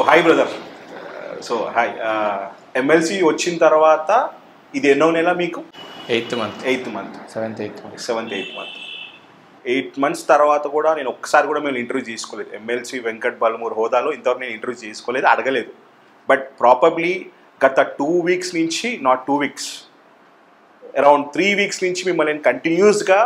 Hi brother so hi MLC వచ్చిన తర్వాత ఇది ఎన్నో నెల మీకు eighth month eighth month seventh eighth month seventh eighth month eight months తర్వాత కూడా నేను ఒక్కసారి కూడా మేము ఇంటర్వ్యూ చేసుకోలేదు ఎమ్మెల్సీ వెంకట్ బలమూర్ హోదాలో ఇంతవరకు నేను ఇంటర్వ్యూ చేసుకోలేదు అడగలేదు బట్ ప్రాపర్లీ గత టూ వీక్స్ నుంచి not two weeks around three weeks నుంచి మిమ్మల్ని నేను కంటిన్యూస్గా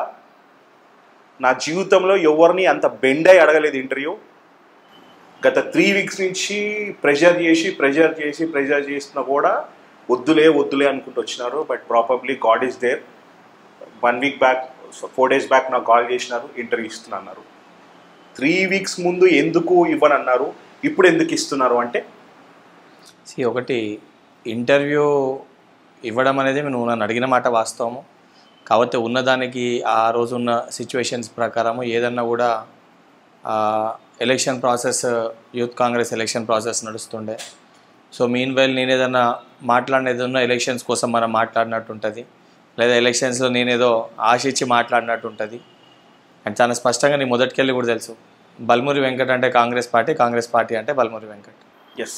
నా జీవితంలో ఎవరిని అంత బెండ్ అయి అడగలేదు ఇంటర్వ్యూ గత త్రీ వీక్స్ నుంచి ప్రెషర్ చేసి ప్రెషర్ చేసి ప్రెషర్ చేసినా కూడా వద్దులే వద్దులే అనుకుంటూ వచ్చినారు but properly God is there one week back four days back నాకు కాల్ చేసినారు ఇంటర్వ్యూ ఇస్తున్నా అన్నారు త్రీ వీక్స్ ముందు ఎందుకు ఇవ్వనన్నారు ఇప్పుడు ఎందుకు ఇస్తున్నారు అంటే సి ఒకటి ఇంటర్వ్యూ ఇవ్వడం అనేది నువ్వు నన్ను అడిగిన మాట వాస్తవము కాకపోతే ఉన్నదానికి ఆ రోజు ఉన్న సిచ్యువేషన్స్ ప్రకారము ఏదన్నా కూడా election process youth Congress election process నడుస్తుండే సో మీన్ వైల్ నేను ఏదన్నా మాట్లాడినది ఉన్న ఎలక్షన్స్ కోసం మనం మాట్లాడినట్టు ఉంటుంది లేదా ఎలక్షన్స్లో నేనేదో ఆశించి మాట్లాడినట్టు ఉంటుంది అండ్ చాలా స్పష్టంగా నీ మొదటికెళ్ళి కూడా తెలుసు బల్మూరి వెంకట్ అంటే కాంగ్రెస్ పార్టీ కాంగ్రెస్ పార్టీ అంటే బల్మూరి వెంకట్ ఎస్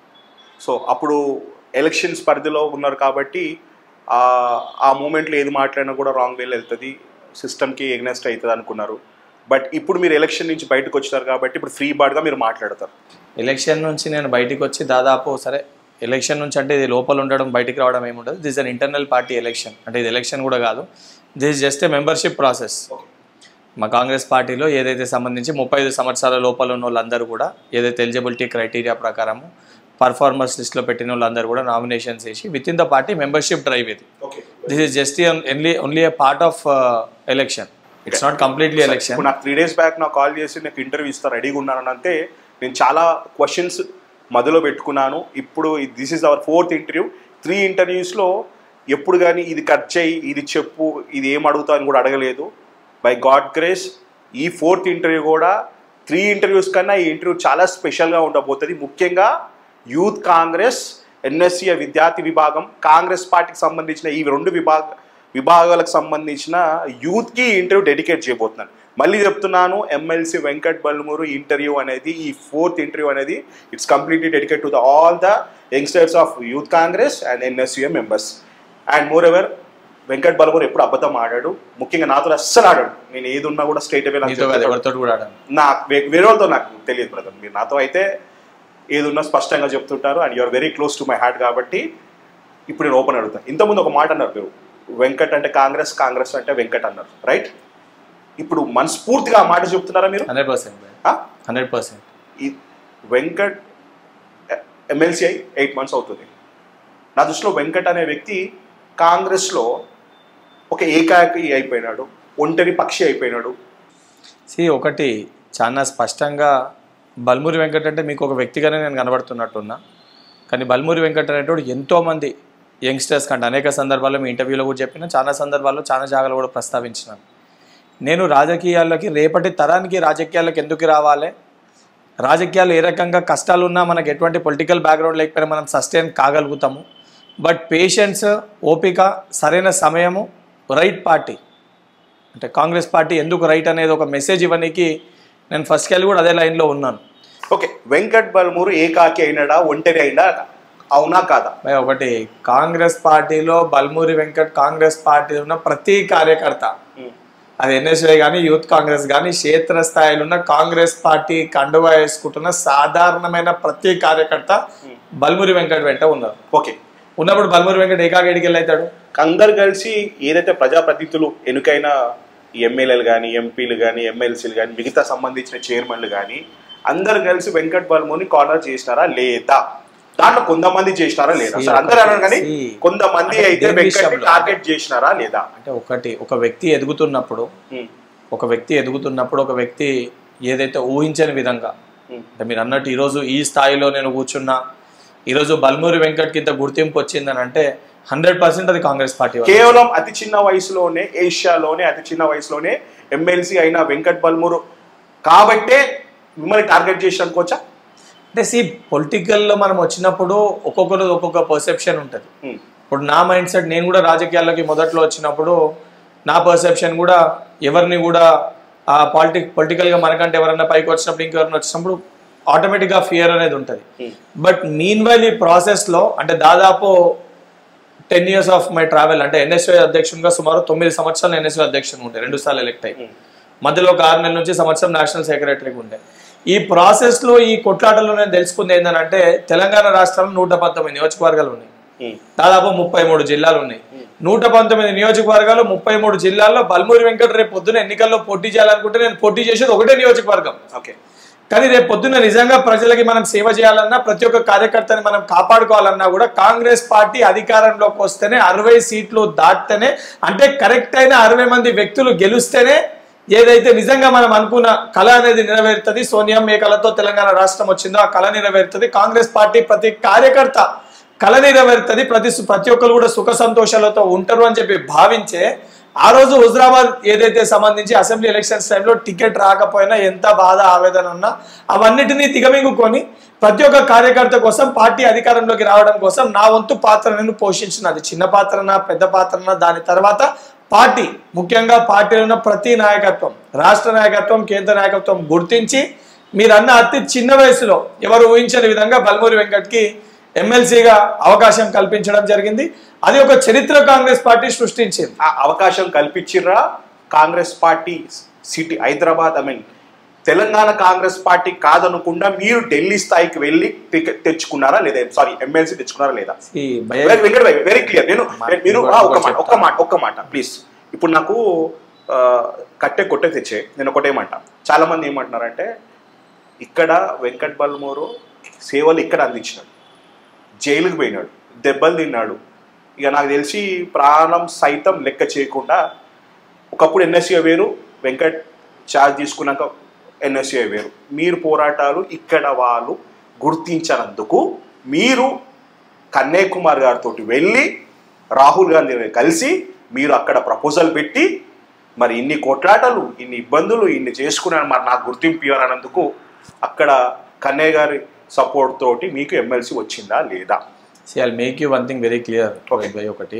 సో అప్పుడు ఎలక్షన్స్ పరిధిలో ఉన్నారు కాబట్టి ఆ ఆ మూమెంట్లో ఏది మాట్లాడినా కూడా రాంగ్ వేలో వెళ్తుంది సిస్టమ్కి ఎగ్నెస్ట్ అవుతుంది అనుకున్నారు బట్ ఇప్పుడు మీరు ఎలక్షన్ నుంచి బయటకు వచ్చినారు కాబట్టి ఇప్పుడు ఫ్రీ బాడ్గా మీరు మాట్లాడతారు ఎలక్షన్ నుంచి నేను బయటికి వచ్చి దాదాపు సరే ఎలక్షన్ నుంచి అంటే ఇది లోపల ఉండడం బయటికి రావడం ఏముండదు this an internal party election అంటే ఇది ఎలక్షన్ కూడా కాదు this just a membership process మా కాంగ్రెస్ పార్టీలో ఏదైతే సంబంధించి ముప్పై ఐదు సంవత్సరాల లోపల ఉన్న వాళ్ళందరూ కూడా ఏదైతే ఎలిజిబిలిటీ క్రైటీరియా ప్రకారము పర్ఫార్మన్స్ లిస్ట్లో పెట్టిన వాళ్ళందరూ కూడా నామినేషన్స్ వేసి with in the party membership drive ఇది okay this is just only only a part of election it's not completely election ఇప్పుడు నాకు త్రీ డేస్ బ్యాక్ నాకు కాల్ చేసి నాకు ఇంటర్వ్యూ ఇస్తారు రెడీగా ఉన్నాను అంటే నేను చాలా క్వశ్చన్స్ మధ్యలో పెట్టుకున్నాను ఇప్పుడు this is our fourth interview three ఇంటర్వ్యూస్లో ఎప్పుడు కానీ ఇది కట్ చేయి ఇది చెప్పు ఇది ఏం అడుగుతావు అని కూడా అడగలేదు బై గాడ్ గ్రేస్ ఈ ఫోర్త్ ఇంటర్వ్యూ కూడా త్రీ ఇంటర్వ్యూస్ కన్నా ఈ ఇంటర్వ్యూ చాలా స్పెషల్గా ఉండబోతుంది ముఖ్యంగా యూత్ కాంగ్రెస్ ఎన్ఎస్సీ విద్యార్థి విభాగం కాంగ్రెస్ పార్టీకి సంబంధించిన ఈ రెండు విభాగ విభాగాలకు సంబంధించిన యూత్కి ఇంటర్వ్యూ డెడికేట్ చేయబోతున్నాను మళ్ళీ చెప్తున్నాను ఎమ్మెల్సీ వెంకట్ బల్మూరు ఇంటర్వ్యూ అనేది ఈ ఫోర్త్ ఇంటర్వ్యూ అనేది it's completely dedicate to the all the youngsters of youth Congress and NSUM members and more ever Venkat Balmuri ఎప్పుడు అబద్ధం ఆడాడు ముఖ్యంగా నాతో అస్సలు ఆడాడు నేను ఏది ఉన్నా కూడా స్ట్రైట్ అవే నీతో కాదు ఎవరితో కూడా ఆడాను నా వే- వేరే వాళ్ళతో నాకు తెలియదు బ్రదర్ మీరు నాతో అయితే ఏది ఉన్నా స్పష్టంగా చెప్తుంటారు and you're very close to my heart కాబట్టి ఇప్పుడు నేను ఓపెన్ అడుగుతాను ఇంతకుముందు ఒక మాట అన్నారు మీరు వెంకట్ అంటే కాంగ్రెస్ కాంగ్రెస్ అంటే వెంకట్ అన్నారు రైట్ ఇప్పుడు మనస్ఫూర్తిగా ఆ మాట చెప్తున్నారా మీరు హండ్రెడ్ పర్సెంట్ ఆ? హండ్రెడ్ పర్సెంట్ ఈ వెంకట్ ఎమ్మెల్సీ అయి ఎయిట్ మంత్స్ అవుతుంది నా దృష్టిలో వెంకట్ అనే వ్యక్తి కాంగ్రెస్లో ఒక ఏకాకి అయిపోయినాడు ఒంటరి పక్షి అయిపోయినాడు సి ఒకటి చాలా స్పష్టంగా బల్మూరి వెంకట్ అంటే మీకు ఒక వ్యక్తిగానే నేను కనబడుతున్నట్టున్నా కానీ బల్మూరి వెంకట్ అనేటోడు ఎంతోమంది యంగ్స్టర్స్ కంటే అనేక సందర్భాల్లో మీ ఇంటర్వ్యూలో కూడా చెప్పిన చాలా సందర్భాల్లో చాలా జాగాలు కూడా ప్రస్తావించినాను నేను రాజకీయాల్లోకి రేపటి తరానికి రాజకీయాలకు ఎందుకు రావాలి రాజకీయాలు ఏ రకంగా కష్టాలు ఉన్నా మనకు ఎటువంటి పొలిటికల్ బ్యాక్గ్రౌండ్ లేకపోయినా మనం సస్టైన్ కాగలుగుతాము బట్ పేషెన్స్ ఓపిక సరైన సమయము రైట్ పార్టీ అంటే కాంగ్రెస్ పార్టీ ఎందుకు రైట్ అనేది ఒక మెసేజ్ ఇవ్వడానికి నేను ఫస్ట్ వెళ్ళి కూడా అదే లైన్లో ఉన్నాను ఓకే వెంకట్ బల్మూరు ఏకాకి అయినాడా ఒంటరి అయినా అవునా కాదా భయ్ ఒకటి కాంగ్రెస్ పార్టీలో బల్మూరి వెంకట్ కాంగ్రెస్ పార్టీ ఉన్న ప్రతి కార్యకర్త అది ఎన్ఎస్ఏ కానీ యూత్ కాంగ్రెస్ కానీ క్షేత్ర స్థాయిలో ఉన్న కాంగ్రెస్ పార్టీ కండువా వేసుకుంటున్న సాధారణమైన ప్రతి కార్యకర్త బల్మూరి వెంకట్ వెంట ఉన్నారు ఓకే ఉన్నప్పుడు బల్మూరి వెంకట్ ఏకాగడికి వెళ్ళి అవుతాడు అందరు కలిసి ఏదైతే ప్రజాప్రతినిధులు ఎన్నికైన ఎమ్మెల్యేలు కానీ ఎంపీలు కానీ ఎమ్మెల్సీలు కానీ మిగతా సంబంధించిన చైర్మన్లు కానీ అందరు కలిసి వెంకట్ బల్మూని కార్నర్ చేసినారా లేదా దాంట్లో కొంతమంది చేసినారా లేదా అసలు అందరూ అన్నారు కానీ See, కొంతమంది అంటే అయితే దేని వెంకట్ విషయంలో? టార్గెట్ చేసినారా లేదా అంటే ఒకటి ఒక వ్యక్తి ఎదుగుతున్నప్పుడు ఉమ్, ఒక వ్యక్తి ఎదుగుతున్నప్పుడు ఒక వ్యక్తి ఏదైతే ఊహించని విధంగా ఉమ్, అంటే మీరు అన్నట్టు ఈరోజు ఈ స్థాయిలో నేను కూర్చున్నా ఈరోజు బల్మూరి వెంకట్కి ఇంత గుర్తింపు వచ్చిందని అంటే హండ్రెడ్ పర్సెంట్ అది కాంగ్రెస్ పార్టీ వల్ల. కేవలం అతి చిన్న వయసులోనే ఏషియాలోనే అతి చిన్న వయసులోనే ఎమ్మెల్సీ అయిన వెంకట్ బల్మూరు కాబట్టే మిమ్మల్ని టార్గెట్ చేసి అనుకోవచ్చా అంటే సి పొలిటికల్లో మనం వచ్చినప్పుడు ఒక్కొక్కరు ఒక్కొక్క పర్సెప్షన్ ఉంటుంది ఉమ్, ఇప్పుడు నా మైండ్ సెట్ నేను కూడా రాజకీయాల్లోకి మొదట్లో వచ్చినప్పుడు నా పర్సెప్షన్ కూడా ఎవరిని కూడా ఆ పాలిటిక్ పొలిటికల్గా మనకంటే ఎవరైనా పైకి వచ్చినప్పుడు ఇంకెవరైనా వచ్చినప్పుడు ఆటోమేటిక్గా ఫియర్ అనేది ఉంటుంది Hmm. బట్ మీన్ వైల్ ఈ ప్రాసెస్లో అంటే దాదాపు ten years of my travel అంటే ఎన్ఎస్ఓ అధ్యక్షునిగా సుమారు తొమ్మిది సంవత్సరాలు ఎన్ఎస్ఓ అధ్యక్షుడు ఉండే రెండు సార్లు ఎలక్ట్ అయ్యి మధ్యలో ఒక ఆరు నెలల నుంచి సంవత్సరం నేషనల్ సెక్రటరీగా ఉండే ఈ ప్రాసెస్లో ఈ కొట్లాటలో నేను తెలుసుకుంది ఏంటంటే తెలంగాణ రాష్ట్రంలో నూట పంతొమ్మిది నియోజకవర్గాలు ఉన్నాయి దాదాపు ముప్పై మూడు జిల్లాలు ఉన్నాయి నూట పంతొమ్మిది నియోజకవర్గాలు ముప్పై మూడు జిల్లాల్లో బల్మూరి వెంకట రేపు పొద్దున ఎన్నికల్లో పోటీ చేయాలనుకుంటే నేను పోటీ చేసేది ఒకటే నియోజకవర్గం ఓకే కానీ రేపు పొద్దున్న నిజంగా ప్రజలకి మనం సేవ చేయాలన్నా ప్రతి ఒక్క కార్యకర్తని మనం కాపాడుకోవాలన్నా కూడా కాంగ్రెస్ పార్టీ అధికారంలోకి వస్తేనే అరవై సీట్లు దాటితేనే అంటే కరెక్ట్ అయిన అరవై మంది వ్యక్తులు గెలుస్తేనే ఏదైతే నిజంగా మనం అనుకున్న కళ అనేది నెరవేరుతుంది సోనియా ఏ కళతో తెలంగాణ రాష్ట్రం వచ్చిందో ఆ కళ నెరవేరుతుంది కాంగ్రెస్ పార్టీ ప్రతి కార్యకర్త కళ నెరవేరుతుంది ప్రతి ప్రతి ఒక్కరు కూడా సుఖ సంతోషాలతో ఉంటారు అని చెప్పి భావించే ఆ రోజు హుజరాబాద్ ఏదైతే సంబంధించి అసెంబ్లీ ఎలక్షన్స్ టైంలో టికెట్ రాకపోయినా ఎంత బాధ ఆవేదన ఉన్నా అవన్నిటినీ దిగమింగుకొని ప్రతి ఒక్క కార్యకర్త కోసం పార్టీ అధికారంలోకి రావడం కోసం నా వంతు పాత్ర నేను పోషించిన అది చిన్న పాత్రనా పెద్ద పాత్రనా దాని తర్వాత పార్టీ ముఖ్యంగా పార్టీలో ఉన్న ప్రతి నాయకత్వం రాష్ట్ర నాయకత్వం కేంద్ర నాయకత్వం గుర్తించి మీరన్న అతి చిన్న వయసులో ఎవరు ఊహించని విధంగా బల్మూరి వెంకట్కి ఎమ్మెల్సీగా అవకాశం కల్పించడం జరిగింది అది ఒక చరిత్ర కాంగ్రెస్ పార్టీ సృష్టించింది ఆ అవకాశం కల్పించిర్రా Congress party city Hyderabad I mean Telangana Congress party కాదనుకుండా మీరు ఢిల్లీ స్థాయికి వెళ్ళి టికెట్ తెచ్చుకున్నారా లేదా సారీ ఎమ్మెల్సీ తెచ్చుకున్నారా లేదా ఈ భయ వెరీ- వెంకట్ భాయ్ వెరీ క్లియర్ నేను మా- నేను- మీరు ఇంకోటి ఆ, ఒక్క మాట చెప్తా. ఒక్క మాట ఒక్క మాట ప్లీజ్ ఇప్పుడు నాకు ఆ, కట్టె కొట్టే తెచ్చే నేను ఒకటేమంట చాలా మంది ఏమంటున్నారంటే ఇక్కడ వెంకట్ బల్మూరు సేవలు ఇక్కడ అందించినాడు జైలుకి పోయినాడు దెబ్బలు తిన్నాడు ఇక నాకు తెలిసి ప్రాణం సైతం లెక్క చేయకుండా ఒకప్పుడు ఎన్ఎస్ఏ వేరు వెంకట్ ఛార్జ్ తీసుకున్నాక ఎన్ఎస్ఏ వేరు మీరు పోరాటాలు ఇక్కడ వాళ్ళు గుర్తించినందుకు మీరు కన్నయ్య కుమార్ గారితో వెళ్ళి రాహుల్ గాంధీని కలిసి మీరు అక్కడ ప్రపోజల్ పెట్టి మరి ఇన్ని కొట్లాటలు ఇన్ని ఇబ్బందులు ఇన్ని చేసుకున్నాను మరి నాకు గుర్తింపు ఇవ్వాలన్నందుకు అక్కడ కన్నయ్య గారి సపోర్ట్ తోటి మీకు ఎమ్మెల్సీ వచ్చిందా లేదా see I make you one thing very clear Okay. భయ్ ఒకటి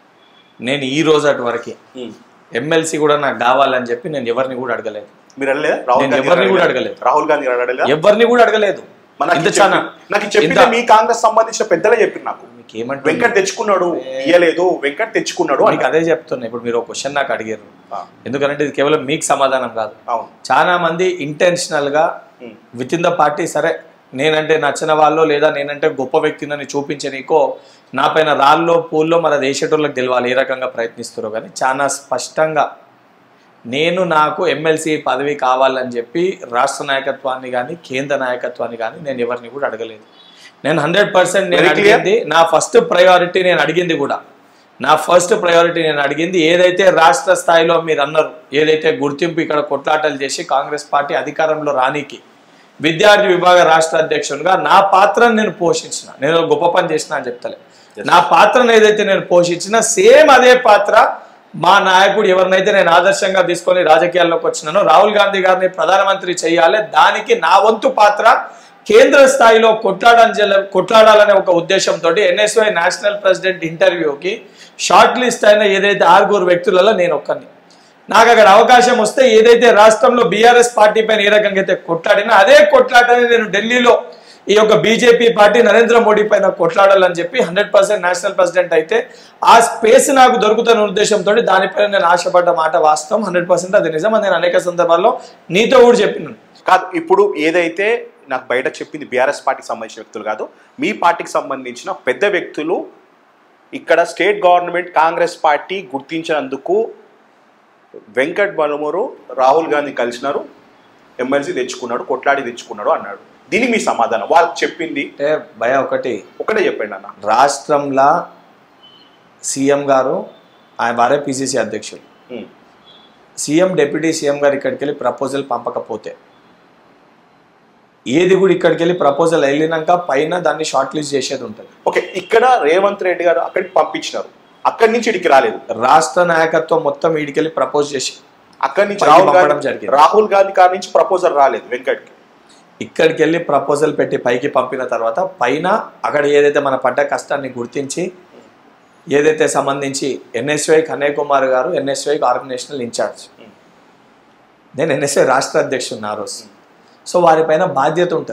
నేను ఈ రోజు అటు వరకు ఎమ్మెల్సీ కూడా నాకు కావాలని చెప్పి నేను ఎవరిని కూడా అడగలేదు మీరు అడగలేదా రాహుల్ నేను గాంధీ ఎవరిని కూడా గారు అడగలేదు. రాహుల్ గాంధీ గారు అడగలేదా ఎవరిని కూడా అడగలేదు మరి నాకు ఇంత ఇది చాలా చెప్పి- నాకు ఇది చెప్పింది ఇంత- మీ కాంగ్రెస్ సంబంధించిన పెద్దలే చెప్పారు నాకు మీకు ఏమంటే వెంకట్ తెచ్చుకున్నాడు ఇయ్యలేదు వెంకట్ తెచ్చుకున్నాడు మీకు అని అదే చెప్తున్నా ఇప్పుడు మీరు ఒక క్వశ్చన్ నాకు అడిగారు ఆ, ఎందుకంటే ఇది కేవలం మీకు సమాధానం కాదు అవును చాలా మంది ఇంటెన్షనల్ గా um, with in the party సరే నేనంటే నచ్చిన వాళ్ళు లేదా నేనంటే గొప్ప వ్యక్తిని చూపించే నీకో నా పైన రాళ్ళలో పూల్లో మన దేశటోళ్ళకి తెలియాలి ఏ రకంగా ప్రయత్నిస్తారో కానీ చాలా స్పష్టంగా నేను నాకు ఎమ్మెల్సీ పదవి కావాలని చెప్పి రాష్ట్ర నాయకత్వాన్ని కానీ కేంద్ర నాయకత్వాన్ని కానీ నేను ఎవరిని కూడా అడగలేదు నేను హండ్రెడ్ పర్సెంట్ నేను Very clear. అడిగింది నా ఫస్ట్ ప్రయారిటీ నేను అడిగింది కూడా నా ఫస్ట్ ప్రయారిటీ నేను అడిగింది ఏదైతే రాష్ట్ర స్థాయిలో మీరు అన్నారు ఏదైతే గుర్తింపు ఇక్కడ కొట్లాటలు చేసి కాంగ్రెస్ పార్టీ అధికారంలో రానీకి విద్యార్థి విభాగ రాష్ట్ర అధ్యక్షునిగా నా పాత్రను నేను పోషించిన నేను గొప్ప పని చేసిన అని చెప్తలే నా పాత్రను ఏదైతే నేను పోషించిన సేమ్ అదే పాత్ర మా నాయకుడు ఎవరినైతే నేను ఆదర్శంగా తీసుకొని రాజకీయాల్లోకి వచ్చినానో రాహుల్ గాంధీ గారిని ప్రధానమంత్రి చేయాలి దానికి నా వంతు పాత్ర కేంద్ర స్థాయిలో కొట్లాడాలని కొట్లాడాలనే ఒక ఉద్దేశంతో ఎన్ఎస్వై నేషనల్ ప్రెసిడెంట్ ఇంటర్వ్యూకి షార్ట్ లిస్ట్ అయిన ఏదైతే ఆరుగురు వ్యక్తులలో నేను ఒక్కరిని నాకు అక్కడ అవకాశం వస్తే ఏదైతే రాష్ట్రంలో బీఆర్ఎస్ పార్టీ పైన ఏ రకంగా అయితే కొట్లాడినా అదే కొట్లాటని నేను ఢిల్లీలో ఈ యొక్క బీజేపీ పార్టీ నరేంద్ర మోడీ పైన కొట్లాడాలని చెప్పి హండ్రెడ్ పర్సెంట్ నేషనల్ ప్రెసిడెంట్ అయితే ఆ స్పేస్ నాకు దొరుకుతున్న ఉద్దేశంతో దానిపైన నేను ఆశపడ్డ మాట వాస్తవం హండ్రెడ్ పర్సెంట్ అది నిజం అని నేను అనేక సందర్భాల్లో నీతో కూడా చెప్పినాను కాదు ఇప్పుడు ఏదైతే నాకు బయట చెప్పింది బీఆర్ఎస్ పార్టీకి సంబంధించిన వ్యక్తులు కాదు మీ పార్టీకి సంబంధించిన పెద్ద వ్యక్తులు ఇక్కడ స్టేట్ గవర్నమెంట్ కాంగ్రెస్ పార్టీ గుర్తించినందుకు వెంకట్ బలమూరు రాహుల్ గాంధీ కలిసినారు ఎమ్మెల్సీ తెచ్చుకున్నాడు కొట్లాడి తెచ్చుకున్నాడు అన్నాడు దీనికి మీ సమాధానం వాళ్ళు చెప్పింది అంటే భయ ఒకటి ఒకటే చెప్పండి అన్న రాష్ట్రంలో సీఎం గారు ఆయన వారే పిసిసి అధ్యక్షులు ఉమ్. సీఎం డిప్యూటీ సీఎం గారు ఇక్కడికి వెళ్ళి ప్రపోజల్ పంపకపోతే ఏది కూడా ఇక్కడికి వెళ్ళి ప్రపోజల్ వెళ్ళినాక పైన దాన్ని షార్ట్ లిస్ట్ చేసేది ఉంటుంది ఓకే ఇక్కడ రేవంత్ రెడ్డి గారు అక్కడికి పంపించినారు అక్కడి నుంచి ఇడికి రాలేదు రాష్ట్ర నాయకత్వం మొత్తం వీడికెళ్ళి ప్రపోజ్ చేసి అక్కడి నుంచి పైకి రాహుల్ పంపడం గాంధీ జరిగింది. రాహుల్ గాంధీ గారి నుంచి ప్రపోజల్ రాలేదు వెంకట్కి ఇక్కడికి వెళ్ళి ప్రపోజల్ పెట్టి పైకి పంపిన తర్వాత పైన అక్కడ ఏదైతే మన పడ్డ కష్టాన్ని గుర్తించి ఏదైతే సంబంధించి ఎన్ఎస్వై కన్నయ్య కుమార్ గారు ఎన్ఎస్వైకి ఆర్గనైజేషనల్ ఇన్ఛార్జ్ నేను ఎన్ఎస్వై రాష్ట్ర అధ్యక్షుడు ఆ రోజు సో వారిపైన బాధ్యత ఉంటుంది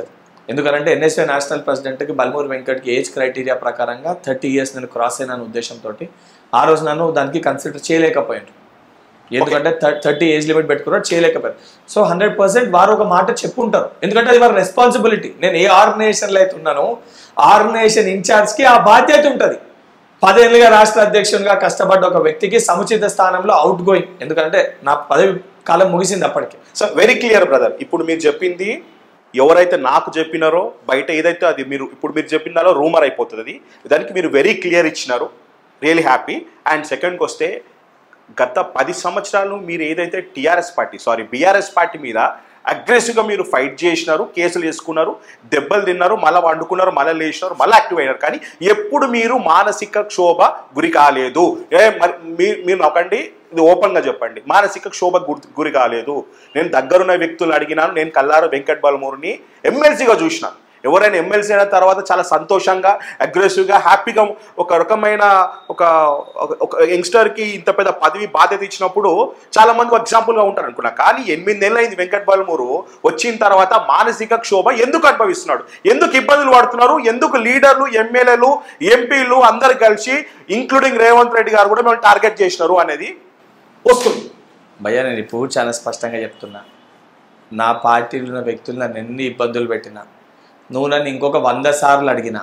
ఎందుకంటే ఎన్ఎస్ఏ నేషనల్ ప్రెసిడెంట్కి బల్మూరి వెంకట్కి ఏజ్ క్రైటీరియా ప్రకారంగా థర్టీ ఇయర్స్ నేను క్రాస్ అయిన ఉద్దేశంతో ఆ రోజు నన్ను దానికి కన్సిడర్ చేయలేకపోయాను ఎందుకంటే థర్టీ ఏజ్ లిమిట్ పెట్టుకున్నారు చేయలేకపోయారు సో హండ్రెడ్ పర్సెంట్ వారు ఒక మాట చెప్పుంటారు ఎందుకంటే అది వారి రెస్పాన్సిబిలిటీ నేను ఏ ఆర్గనైజేషన్లో అయితే ఉన్నానో ఆర్గనైజేషన్ ఇన్ఛార్జ్కి ఆ బాధ్యత ఉంటుంది పదేళ్ళుగా రాష్ట్ర అధ్యక్షునిగా కష్టపడ్డ ఒక వ్యక్తికి సముచిత స్థానంలో అవుట్ గోయింగ్ ఎందుకంటే నా పదవి కాలం ముగిసింది అప్పటికి సో వెరీ క్లియర్ బ్రదర్ ఇప్పుడు మీరు చెప్పింది ఎవరైతే నాకు చెప్పినారో బయట ఏదైతే అది మీరు ఇప్పుడు మీరు చెప్పినారో రూమర్ అయిపోతుంది అది దానికి మీరు వెరీ క్లియర్ ఇచ్చినారు రియలీ హ్యాపీ అండ్ సెకండ్కి వస్తే గత పది సంవత్సరాలు మీరు ఏదైతే TRS party sorry BRS party మీద అగ్రెసివ్గా మీరు ఫైట్ చేసినారు కేసులు వేసుకున్నారు దెబ్బలు తిన్నారు మళ్ళీ వండుకున్నారు మళ్ళీ లేచినారు మళ్ళీ యాక్టివ్ అయినారు కానీ ఎప్పుడు మీరు మానసిక క్షోభ గురి కాలేదు ఏ మరి మీ- మీరు నొకండి ఇది ఓపెన్గా చెప్పండి మానసిక క్షోభ గురి గురి కాలేదు నేను దగ్గరున్న వ్యక్తులు అడిగినాను నేను కల్లారు వెంకట్ బాలమూరిని ఎమ్మెల్సీగా చూసినాను ఎవరైనా ఎమ్మెల్సీ అయిన తర్వాత చాలా సంతోషంగా అగ్రెసివ్గా హ్యాపీగా ఒక రకమైన ఒక ఒక- ఒక యంగ్స్టర్కి ఇంత పెద్ద పదవి బాధ్యత ఇచ్చినప్పుడు చాలా మంది ఎగ్జాంపుల్గా ఉంటారు అనుకున్నా కానీ ఎనిమిది నెలలు అయింది వెంకట్ బాలమూరు వచ్చిన తర్వాత మానసిక క్షోభ ఎందుకు అనుభవిస్తున్నాడు ఎందుకు ఇబ్బందులు పడుతున్నారు ఎందుకు లీడర్లు ఎమ్మెల్యేలు ఎంపీలు అందరు కలిసి ఇంక్లూడింగ్ రేవంత్ రెడ్డి గారు కూడా మేము టార్గెట్ చేసినారు అనేది వస్తుంది భయ్యా నేను ఇప్పుడు చాలా స్పష్టంగా చెప్తున్నా నా పార్టీలో ఉన్న వ్యక్తులు నన్ను ఎన్ని ఇబ్బందులు పెట్టినా నువ్వు నన్ను ఇంకొక వంద సార్లు అడిగినా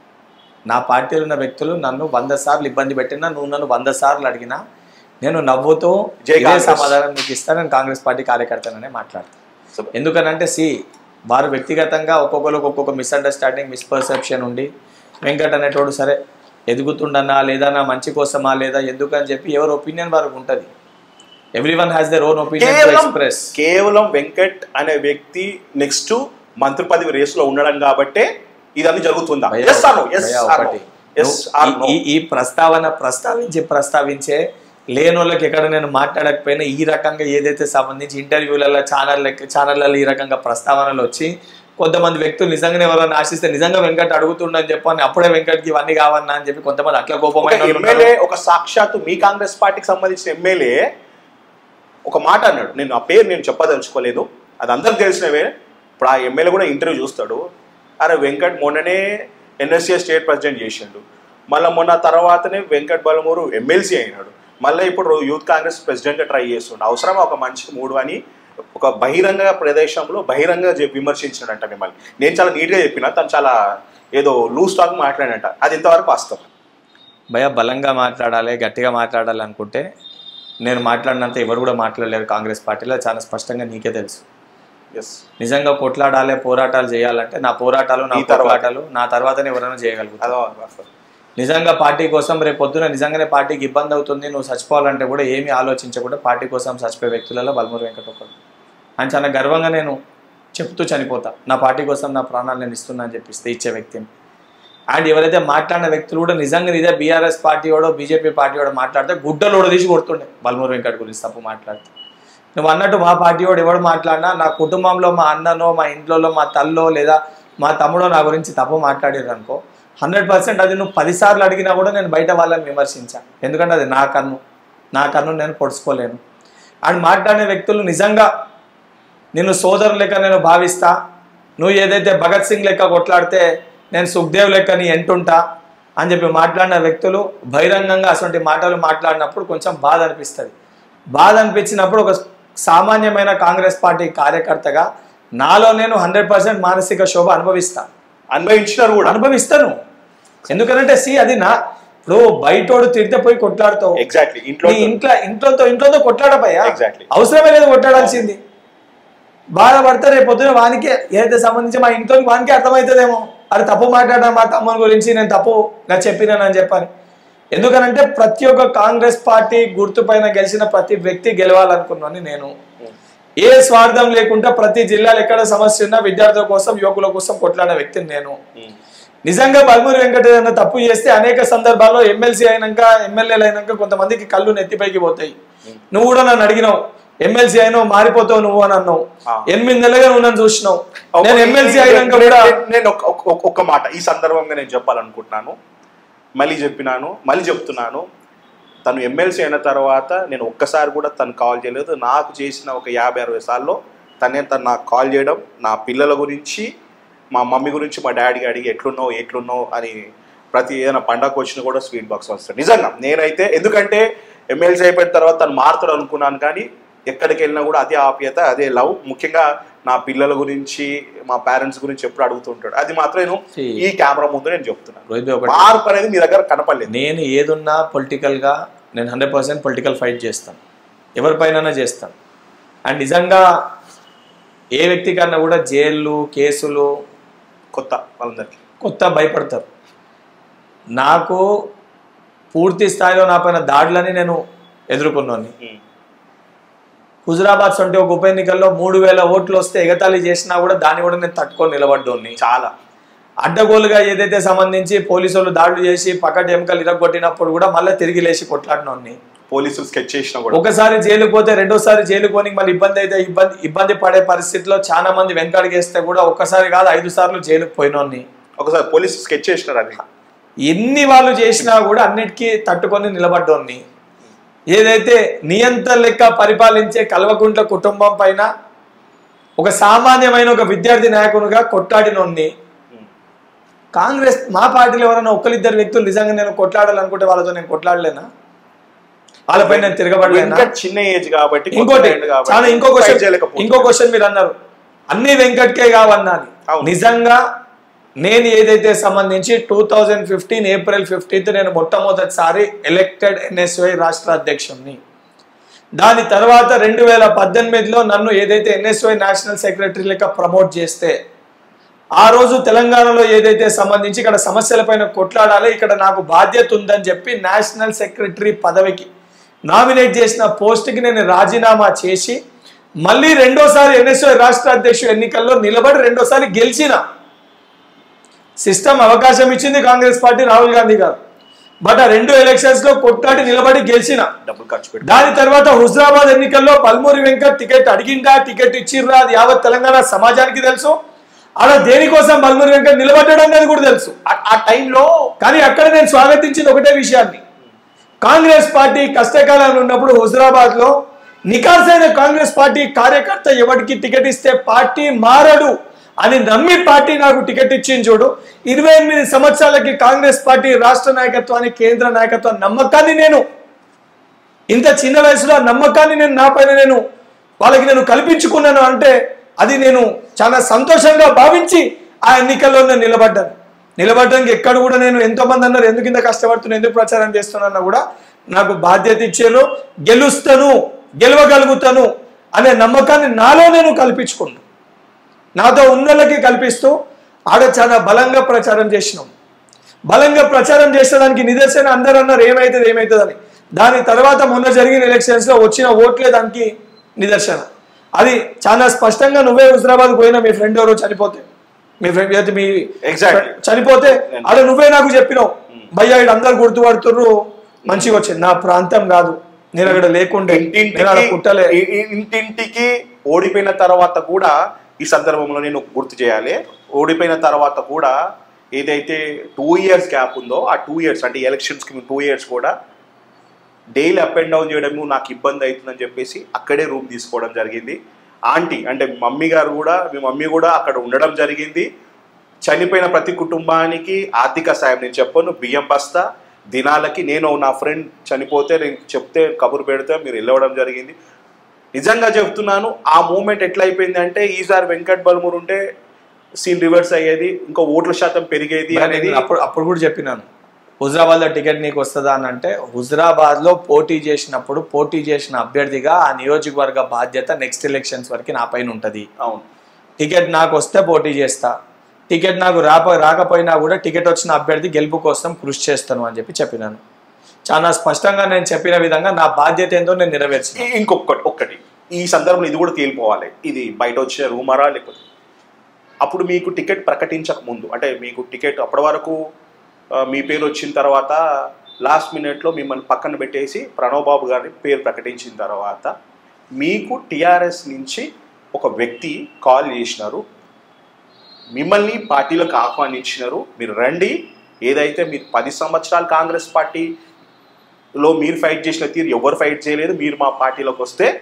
నా పార్టీలో ఉన్న వ్యక్తులు నన్ను వంద సార్లు ఇబ్బంది పెట్టినా నువ్వు నన్ను వంద సార్లు అడిగినా నేను నవ్వుతూ జై ఇదే కాంగ్రెస్. సమాధానం నీకు ఇస్తాను నేను కాంగ్రెస్ పార్టీ కార్యకర్తననే మాట్లాడతాను So- ఎందుకనంటే సి వారు వ్యక్తిగతంగా ఒక్కొక్కరికి ఒక్కొక్క మిస్అండర్స్టాండింగ్ మిస్పర్సెప్షన్ ఉండి వెంకట్ అనేటోడు సరే ఎదుగుతుండనా లేదా నా మంచి కోసమా లేదా ఎందుకని చెప్పి ఎవరి ఒపీనియన్ వారికి ఉంటుంది every one has their own opinion to కేవలం ఎక్స్ప్రెస్ కేవలం వెంకట్ అనే వ్యక్తి నెక్స్ట్ మంత్రి పదవి రేసులో ఉండడం కాబట్టే ఇదన్నీ జరుగుతుందా భయ్యా, ఎస్ ఆర్ ఎస్ భయ్యా, ఆర్ ఒకటి. ఎస్ ఆర్ ఈ- ఈ- ఈ ప్రస్తావన ప్రస్తావించి ప్రస్తావించే లేని వాళ్ళకి ఎక్కడ నేను మాట్లాడకపోయినా ఈ రకంగా ఏదైతే సంబంధించి ఇంటర్వ్యూలలో ఛానల్ ఛానళ్ళలో ఈ రకంగా ప్రస్తావనలు వచ్చి కొంతమంది వ్యక్తులు నిజంగానే ఎవరైనా ఆశిస్తే నిజంగా వెంకట్ అడుగుతుండని చెప్పని అప్పుడే వెంకట్కి ఇవన్నీ కావన్నా అని చెప్పి కొంతమంది అట్లా కోపమైన వాళ్ళు ఉన్నారు. ఎమ్మెల్యే ఒక సాక్షాత్తు మీ కాంగ్రెస్ పార్టీకి సంబంధించిన ఎమ్మెల్యే ఒక మాట అన్నాడు నేను ఆ పేరు నేను చెప్పదలుచుకోలేదు అది అందరికి తెలిసినవే ఇప్పుడు ఆ ఎమ్మెల్యే కూడా ఇంటర్వ్యూ చూస్తాడు అరే వెంకట్ మొన్ననే ఎన్ఎస్సీ స్టేట్ ప్రెసిడెంట్ చేసిండు మళ్ళీ మొన్న తర్వాతనే వెంకట్ బలమూరు ఎమ్మెల్సీ అయినాడు మళ్ళీ ఇప్పుడు యూత్ కాంగ్రెస్ ప్రెసిడెంట్గా ట్రై చేస్తుండు అవసరమా ఒక మనిషికి మూడు అని ఒక బహిరంగ ప్రదేశంలో బహిరంగ చె- విమర్శించినాడంట మిమ్మల్ని నేను చాలా నీట్గా చెప్పిన తను చాలా ఏదో లూజ్ టాక్ మాట్లాడినట్ట అది ఇంతవరకు వాస్తవం భయ బలంగా మాట్లాడాలి గట్టిగా మాట్లాడాలి అనుకుంటే నేను మాట్లాడినంత ఎవరు కూడా మాట్లాడలేరు కాంగ్రెస్ పార్టీలో చాలా స్పష్టంగా నీకే తెలుసు ఎస్ నిజంగా కొట్లాడాలి పోరాటాలు చేయాలంటే నా పోరాటాలు నా నీ తర్వాత. పోరాటాలు నా తర్వాతనే ఎవరైనా చేయగలుగుతారు అదో వాస్తవం నిజంగా పార్టీ కోసం రేపు పొద్దున నిజంగానే పార్టీకి ఇబ్బంది అవుతుంది నువ్వు చచ్చిపోవాలంటే కూడా ఏమీ ఆలోచించకుండా పార్టీ కోసం చచ్చిపోయే వ్యక్తులలో బల్మూరి వెంకట ఒకడు అని చాలా గర్వంగా నేను చెప్తూ చనిపోతా నా పార్టీ కోసం నా ప్రాణాలు నేను ఇస్తున్నా అని చెప్పిస్తే ఇచ్చే వ్యక్తిని అండ్ ఎవరైతే మాట్లాడిన వ్యక్తులు కూడా నిజంగా ఇదే బీఆర్ఎస్ పార్టీ వాడో బీజేపీ పార్టీ వాడో మాట్లాడితే గుడ్డలు కూడా తీసి కొడుతుండే బల్మూరి వెంకట గురించి తప్పు మాట్లాడితే నువ్వు అన్నట్టు మా పార్టీ వాడు ఎవడు మాట్లాడినా నా కుటుంబంలో మా అన్ననో మా ఇంట్లో మా తల్లో లేదా మా తమ్ముడో నా గురించి తప్పు మాట్లాడారు అనుకో హండ్రెడ్ పర్సెంట్ అది నువ్వు పదిసార్లు అడిగినా కూడా నేను బయట వాళ్ళని విమర్శించా ఎందుకంటే అది నా కన్ను నా కన్ను నేను పొడుచుకోలేను అండ్ మాట్లాడిన వ్యక్తులు నిజంగా నిన్ను సోదరు లెక్క నేను భావిస్తా నువ్వు ఏదైతే భగత్ సింగ్ లెక్క కొట్లాడితే నేను సుఖ్దేవ్ లెక్క నీ ఎంటుంటా అని చెప్పి మాట్లాడిన వ్యక్తులు బహిరంగంగా అటువంటి మాటలు మాట్లాడినప్పుడు కొంచెం బాధ అనిపిస్తుంది బాధ అనిపించినప్పుడు ఒక సామాన్యమైన కాంగ్రెస్ పార్టీ కార్యకర్తగా నాలో నేను హండ్రెడ్ పర్సెంట్ మానసిక శోభ అనుభవిస్తా అన్వయించినారు కూడా అనుభవిస్తాను ఎందుకనంటే సి అది నా ఇప్పుడు బయటోడు తిడితే పోయి కొట్లాడుతావు ఎగ్జాక్ట్లీ ఇంట్లో నీ ఇంట్లో ఇంట్లోతో ఇంట్లోతో కొట్లాడపోయా Exactly. అవసరమే లేదు కొట్లాడాల్సింది బాధపడితే రేపు పొద్దున వానికి ఏదైతే సంబంధించి మా ఇంట్లో వానికి అర్థమవుతుందేమో అది తప్పు మాట్లాడినా మా తమ్ముని గురించి నేను తప్పుగా చెప్పినానని చెప్పని ఎందుకనంటే ప్రతి ఒక్క కాంగ్రెస్ పార్టీ గుర్తుపైన గెలిచిన ప్రతి వ్యక్తి గెలవాలనుకున్నాను నేను ఏ స్వార్థం లేకుండా ప్రతి జిల్లాలో ఎక్కడ సమస్య ఉన్నా విద్యార్థుల కోసం యువకుల కోసం కొట్లాడిన వ్యక్తిని నేను నిజంగా బల్మూరి వెంకటేశ్వర తప్పు చేస్తే అనేక సందర్భాల్లో ఎమ్మెల్సీ అయినాక ఎమ్మెల్యేలు అయినాక కొంతమందికి కళ్ళు నెత్తిపైకి పోతాయి నువ్వు కూడా నన్ను అడిగినావు ఎమ్మెల్సీ అయినావు మారిపోతావు నువ్వు అని అన్నావు ఆ. ఎనిమిది నెలలుగా నువ్వు నన్ను చూసినావు నేను ఎమ్మెల్సీ అయినాక నేను- కూడా నేను- నేను ఒక- ఒక- ఒక- ఒక మాట ఈ సందర్భంగా నేను చెప్పాలనుకుంటున్నాను మళ్ళీ చెప్పినాను మళ్ళీ చెప్తున్నాను తను ఎమ్మెల్సీ అయిన తర్వాత నేను ఒక్కసారి కూడా తను కాల్ చేయలేదు నాకు చేసిన ఒక యాభై అరవై సార్లు తనే తను నాకు కాల్ చేయడం నా పిల్లల గురించి మా మమ్మీ గురించి మా డాడీకి అడిగి ఎట్లున్నావు ఎట్లున్నావు అని ప్రతి ఏదైనా పండగ వచ్చినా కూడా స్వీట్ బాక్స్ వస్తాడు నిజంగా నేనైతే ఎందుకంటే ఎమ్మెల్సీ అయిపోయిన తర్వాత తను మారుతాడు అనుకున్నాను కానీ ఎక్కడికి వెళ్ళినా కూడా అదే ఆప్యత అదే లవ్ ముఖ్యంగా నా పిల్లల గురించి మా పేరెంట్స్ గురించి ఎప్పుడు అడుగుతుంటాడు అది మాత్రం నేను See. ఈ కెమెరా ముందు నేను చెప్తున్నాను రోహిత్ భాయ్ ఒకటి మార్పు అనేది మీ దగ్గర కనపడలేదు నేను ఏదున్నా పొలిటికల్గా నేను హండ్రెడ్ పర్సెంట్ పొలిటికల్ ఫైట్ చేస్తాను ఎవరిపైన చేస్తాను అండ్ నిజంగా ఏ వ్యక్తి కన్నా కూడా జైళ్ళు కేసులు కొత్త వాళ్ళందరికీ కొత్త భయపడతారు నాకు పూర్తి స్థాయిలో నా పైన దాడులని నేను ఎదుర్కొన్నాను ఉమ్. హుజురాబాద్ సొంటి ఒక ఉప ఎన్నికల్లో మూడు వేల ఓట్లు వస్తే ఎగతాళి చేసినా కూడా దాన్ని కూడా నేను తట్టుకొని నిలబడ్డోని చాలా అడ్డగోలుగా ఏదైతే సంబంధించి పోలీసులు దాడులు చేసి పక్కటి ఎముకలు ఇరగొట్టినప్పుడు కూడా మళ్ళీ తిరిగి లేచి కొట్లాడినోని పోలీసులు స్కెచ్ చేసినా కూడా ఒకసారి జైలుకు పోతే రెండోసారి జైలుకు పోనీ మళ్ళీ ఇబ్బంది అయితే ఇబ్బంది ఇబ్బంది పడే పరిస్థితిలో చాలా మంది వెనకడిగేస్తే కూడా ఒక్కసారి కాదు ఐదు సార్లు జైలుకు పోయినోని ఒకసారి పోలీసులు స్కెచ్ చేసినారు అది ఎన్ని వాళ్ళు చేసినా కూడా అన్నిటికీ తట్టుకొని నిలబడ్డోని ఏదైతే నియంత్ర లెక్క పరిపాలించే కల్వకుంట్ల కుటుంబం పైన ఒక సామాన్యమైన ఒక విద్యార్థి నాయకునిగా కొట్లాడినోన్ని కాంగ్రెస్ మా పార్టీలో ఎవరైనా ఒక్కరిద్దరు వ్యక్తులు నిజంగా నేను కొట్లాడాలనుకుంటే వాళ్ళతో నేను కొట్లాడలేనా వాళ్ళపై నేను తిరగబడలేనా ఇంకా చిన్న ఏజ్ కాబట్టి కొత్త ఇంకోటి mind కాబట్టి చాలా ఇంకో fight క్వశ్చన్ చేయలేకపోతున్నారు. ఇంకో క్వశ్చన్ మీరు అన్నారు అన్ని వెంకట్కే కావన్నా అని. అవును. నిజంగా నేను ఏదైతే సంబంధించి two thousand fifteen April fifteenth నేను మొట్టమొదటిసారి ఎలక్టెడ్ ఎన్ఎస్వై రాష్ట్ర అధ్యక్షుడిని దాని తర్వాత రెండు వేల పద్దెనిమిదిలో నన్ను ఏదైతే ఎన్ఎస్వై నేషనల్ సెక్రటరీ లెక్క ప్రమోట్ చేస్తే ఆ రోజు తెలంగాణలో ఏదైతే సంబంధించి ఇక్కడ సమస్యలపైన కొట్లాడాలి ఇక్కడ నాకు బాధ్యత ఉందని చెప్పి నేషనల్ సెక్రటరీ పదవికి నామినేట్ చేసిన పోస్ట్కి నేను రాజీనామా చేసి మళ్ళీ రెండోసారి ఎన్ఎస్ఓ రాష్ట్ర అధ్యక్షుడు ఎన్నికల్లో నిలబడి రెండోసారి గెలిచిన సిస్టమ్ అవకాశం ఇచ్చింది కాంగ్రెస్ పార్టీ రాహుల్ గాంధీ గారు బట్ ఆ రెండు ఎలక్షన్స్ లో కొట్లాడి నిలబడి గెలిచిన డబ్బులు ఖర్చు పెట్టి దాని తర్వాత హుజరాబాద్ ఎన్నికల్లో పల్మూరి వెంకట్ టికెట్ అడిగిందా టికెట్ ఇచ్చిర్రా అది యావత్ తెలంగాణ సమాజానికి తెలుసు ఆడ దేనికోసం పల్మూరి వెంకట్ నిలబడ్డాడు అనేది కూడా తెలుసు ఆ- ఆ టైంలో కానీ అక్కడ నేను స్వాగతించింది ఒకటే విషయాన్ని కాంగ్రెస్ పార్టీ కష్టకాలంలో ఉన్నప్పుడు హుజరాబాద్ లో నికాసైన కాంగ్రెస్ పార్టీ కార్యకర్త ఎవరికి టికెట్ ఇస్తే పార్టీ మారడు అని నమ్మి పార్టీ నాకు టికెట్ ఇచ్చింది చూడు ఇరవై ఎనిమిది సంవత్సరాలకి కాంగ్రెస్ పార్టీ రాష్ట్ర నాయకత్వాన్ని కేంద్ర నాయకత్వ నమ్మకాన్ని నేను ఇంత చిన్న వయసులో ఆ నమ్మకాన్ని నేను నా పైన నేను వాళ్ళకి నేను కల్పించుకున్నాను అంటే అది నేను చాలా సంతోషంగా భావించి ఆ ఎన్నికల్లో నేను నిలబడ్డాను నిలబడడానికి ఎక్కడ కూడా నేను ఎంతో మంది అన్నారు ఎందుకు ఇంత కష్టపడుతున్నా ఎందుకు ప్రచారం చేస్తున్నా కూడా నాకు బాధ్యత ఇచ్చారు గెలుస్తాను గెలవగలుగుతాను అనే నమ్మకాన్ని నాలో నేను కల్పించుకున్నాను నాతో ఉన్నోళ్ళకి కల్పిస్తూ ఆడ చాలా బలంగా ప్రచారం చేసినాం బలంగా ప్రచారం చేసేదానికి నిదర్శనం అందరూ అన్నారు ఏమవుతుంది ఏమవుతుంది అని దాని తర్వాత మొన్న జరిగిన ఎలక్షన్స్ లో వచ్చిన ఓట్లే దానికి నిదర్శనం అది చాలా స్పష్టంగా నువ్వే హుజరాబాద్ పోయినా మీ ఫ్రెండ్ ఎవరో చనిపోతే మీ ఫ్రెండ్ మీ Exactly. చనిపోతే అలా నువ్వే నాకు చెప్పినావు భయ్యా ఇక్కడ అందరు గుర్తుపడుతుర్రు మంచిగా వచ్చింది నా ప్రాంతం కాదు నేను అక్కడ లేకుండే నేను అక్కడ పుట్టలే ఇంటింటికి ఇ- ఇంటింటికి ఓడిపోయిన తర్వాత కూడా ఈ సందర్భంలో నేను గుర్తు చేయాలి ఓడిపోయిన తర్వాత కూడా ఏదైతే టూ ఇయర్స్ గ్యాప్ ఉందో ఆ టూ ఇయర్స్ అంటే ఎలక్షన్స్కి టూ ఇయర్స్ కూడా డైలీ అప్ అండ్ డౌన్ చేయడము నాకు ఇబ్బంది అవుతుందని చెప్పేసి అక్కడే రూమ్ తీసుకోవడం జరిగింది ఆంటీ అంటే మమ్మీ గారు కూడా మీ మమ్మీ కూడా అక్కడ ఉండడం జరిగింది చనిపోయిన ప్రతి కుటుంబానికి ఆర్థిక సాయం నేను చెప్పను బియ్యం బస్తా దినాలకి నేను నా ఫ్రెండ్ చనిపోతే నేను చెప్తే కబురు పెడితే మీరు వెళ్ళవడం జరిగింది నిజంగా చెప్తున్నాను ఆ మూమెంట్ ఎట్లా అయిపోయింది అంటే ఈసారి వెంకట్ బల్మూర్ ఉంటే సీన్ రివర్స్ అయ్యేది ఇంకా ఓట్ల శాతం పెరిగేది అనేది నేను అప్పుడు అప్పుడు కూడా చెప్పినాను హుజరాబాద్ లో టికెట్ నీకు వస్తుందా అని అంటే హుజరాబాద్ లో పోటీ చేసినప్పుడు పోటీ చేసిన అభ్యర్థిగా ఆ నియోజకవర్గ బాధ్యత నెక్స్ట్ ఎలక్షన్స్ వరకు నా పైన ఉంటుంది అవును టికెట్ నాకు వస్తే పోటీ చేస్తా టికెట్ నాకు రాప రాకపోయినా కూడా టికెట్ వచ్చిన అభ్యర్థి గెలుపు కోసం కృషి చేస్తాను అని చెప్పి చెప్పినాను చాలా స్పష్టంగా నేను చెప్పిన విధంగా నా బాధ్యత ఏందో నేను నెరవేర్చిన ఇ- ఇంకొకటి ఒక్కటి ఈ సందర్భంలో ఇది కూడా తేలిపోవాలి ఇది బయట వచ్చే రూమరా లేకపోతే అప్పుడు మీకు టికెట్ ప్రకటించక ముందు అంటే మీకు టికెట్ అప్పటి వరకు ఆ, మీ పేరు వచ్చిన తర్వాత లాస్ట్ మినిట్లో మిమ్మల్ని పక్కన పెట్టేసి ప్రణవ్ బాబు గారి పేరు ప్రకటించిన తర్వాత మీకు టిఆర్ఎస్ నుంచి ఒక వ్యక్తి కాల్ చేసినారు మిమ్మల్ని పార్టీలకు ఆహ్వానించినారు మీరు రండి ఏదైతే మీరు పది సంవత్సరాలు కాంగ్రెస్ పార్టీ లో మీరు ఫైట్ చేసిన తీరు ఎవరు ఫైట్ చేయలేదు మీరు మా పార్టీలోకి వస్తే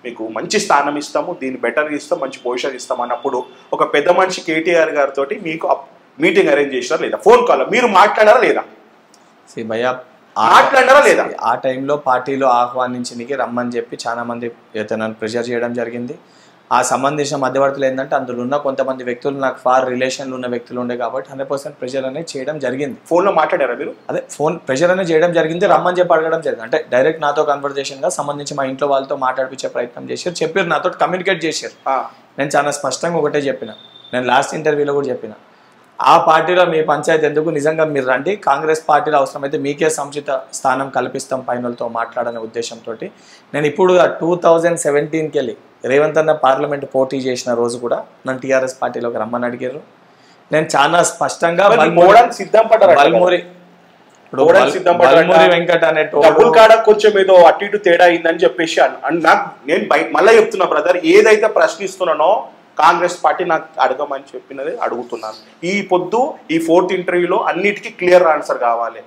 మీకు మంచి స్థానం ఇస్తాము దీన్ని బెటర్ ఇస్తాం మంచి పొజిషన్ ఇస్తాం అన్నప్పుడు ఒక పెద్ద మనిషి కేటీఆర్ గారితో మీకు మీటింగ్ అరేంజ్ చేసినారా లేదా ఫోన్ కాల్ మీరు మాట్లాడారా లేదా సి భయ్యా ఆ- మాట్లాడారా లేదా ఆ టైంలో పార్టీలో ఆహ్వానించడానికి రమ్మని చెప్పి చాలా మంది అయితే నన్ను ప్రెషర్ చేయడం జరిగింది ఆ సంబంధించిన మధ్యవర్తులు ఏంటంటే అందులో ఉన్న కొంతమంది వ్యక్తులు నాకు ఫార్ రిలేషన్లు ఉన్న వ్యక్తులు ఉండే కాబట్టి హండ్రెడ్ పర్సెంట్ ప్రెషర్ అనేది చేయడం జరిగింది ఫోన్లో మాట్లాడారా మీరు అదే ఫోన్ ప్రెషర్ అనేది చేయడం జరిగింది రమ్మని చెప్పి అడగడం జరిగింది అంటే డైరెక్ట్ నాతో కన్వర్జేషన్ గా సంబంధించి మా ఇంట్లో వాళ్ళతో మాట్లాడిపించే ప్రయత్నం చేశారు చెప్పారు నాతో కమ్యూనికేట్ చేశారు ఆ, నేను చాలా స్పష్టంగా ఒకటే చెప్పిన నేను లాస్ట్ ఇంటర్వ్యూలో కూడా చెప్పిన ఆ పార్టీలో మీ పంచాయతీ ఎందుకు నిజంగా మీరు రండి కాంగ్రెస్ పార్టీలో అవసరమైతే మీకే సముచిత స్థానం కల్పిస్తాం పైనలతో మాట్లాడనే ఉద్దేశంతో నేను ఇప్పుడు టూ థౌజండ్ సెవెంటీన్కి వెళ్ళి రేవంత్ అన్న పార్లమెంట్ పోటీ చేసిన రోజు కూడా నన్ను టీఆర్ఎస్ పార్టీలోకి రమ్మని అడిగారు నేను చాలా స్పష్టంగా మరి బల్మూరి- పోవడానికి సిద్ధం పడ్డారా బల్మూరి ఇప్పుడు పోవడానికి బల్- సిద్ధం పడ్డారా? బల్మూరి వెంకట్ అనేటోడు డబ్బులు కాడ కొంచెం ఏదో అటు ఇటు తేడా అయిందని చెప్పేసి అన్- అన్- నాకు నేను బయట మళ్ళీ చెప్తున్నా బ్రదర్ ఏదైతే ప్రశ్నిస్తున్నానో కాంగ్రెస్ పార్టీ నాకు అడగమని చెప్పినది అడుగుతున్నాను ఈ పొద్దు ఈ ఫోర్త్ ఇంటర్వ్యూలో అన్నిటికీ క్లియర్ ఆన్సర్ కావాలి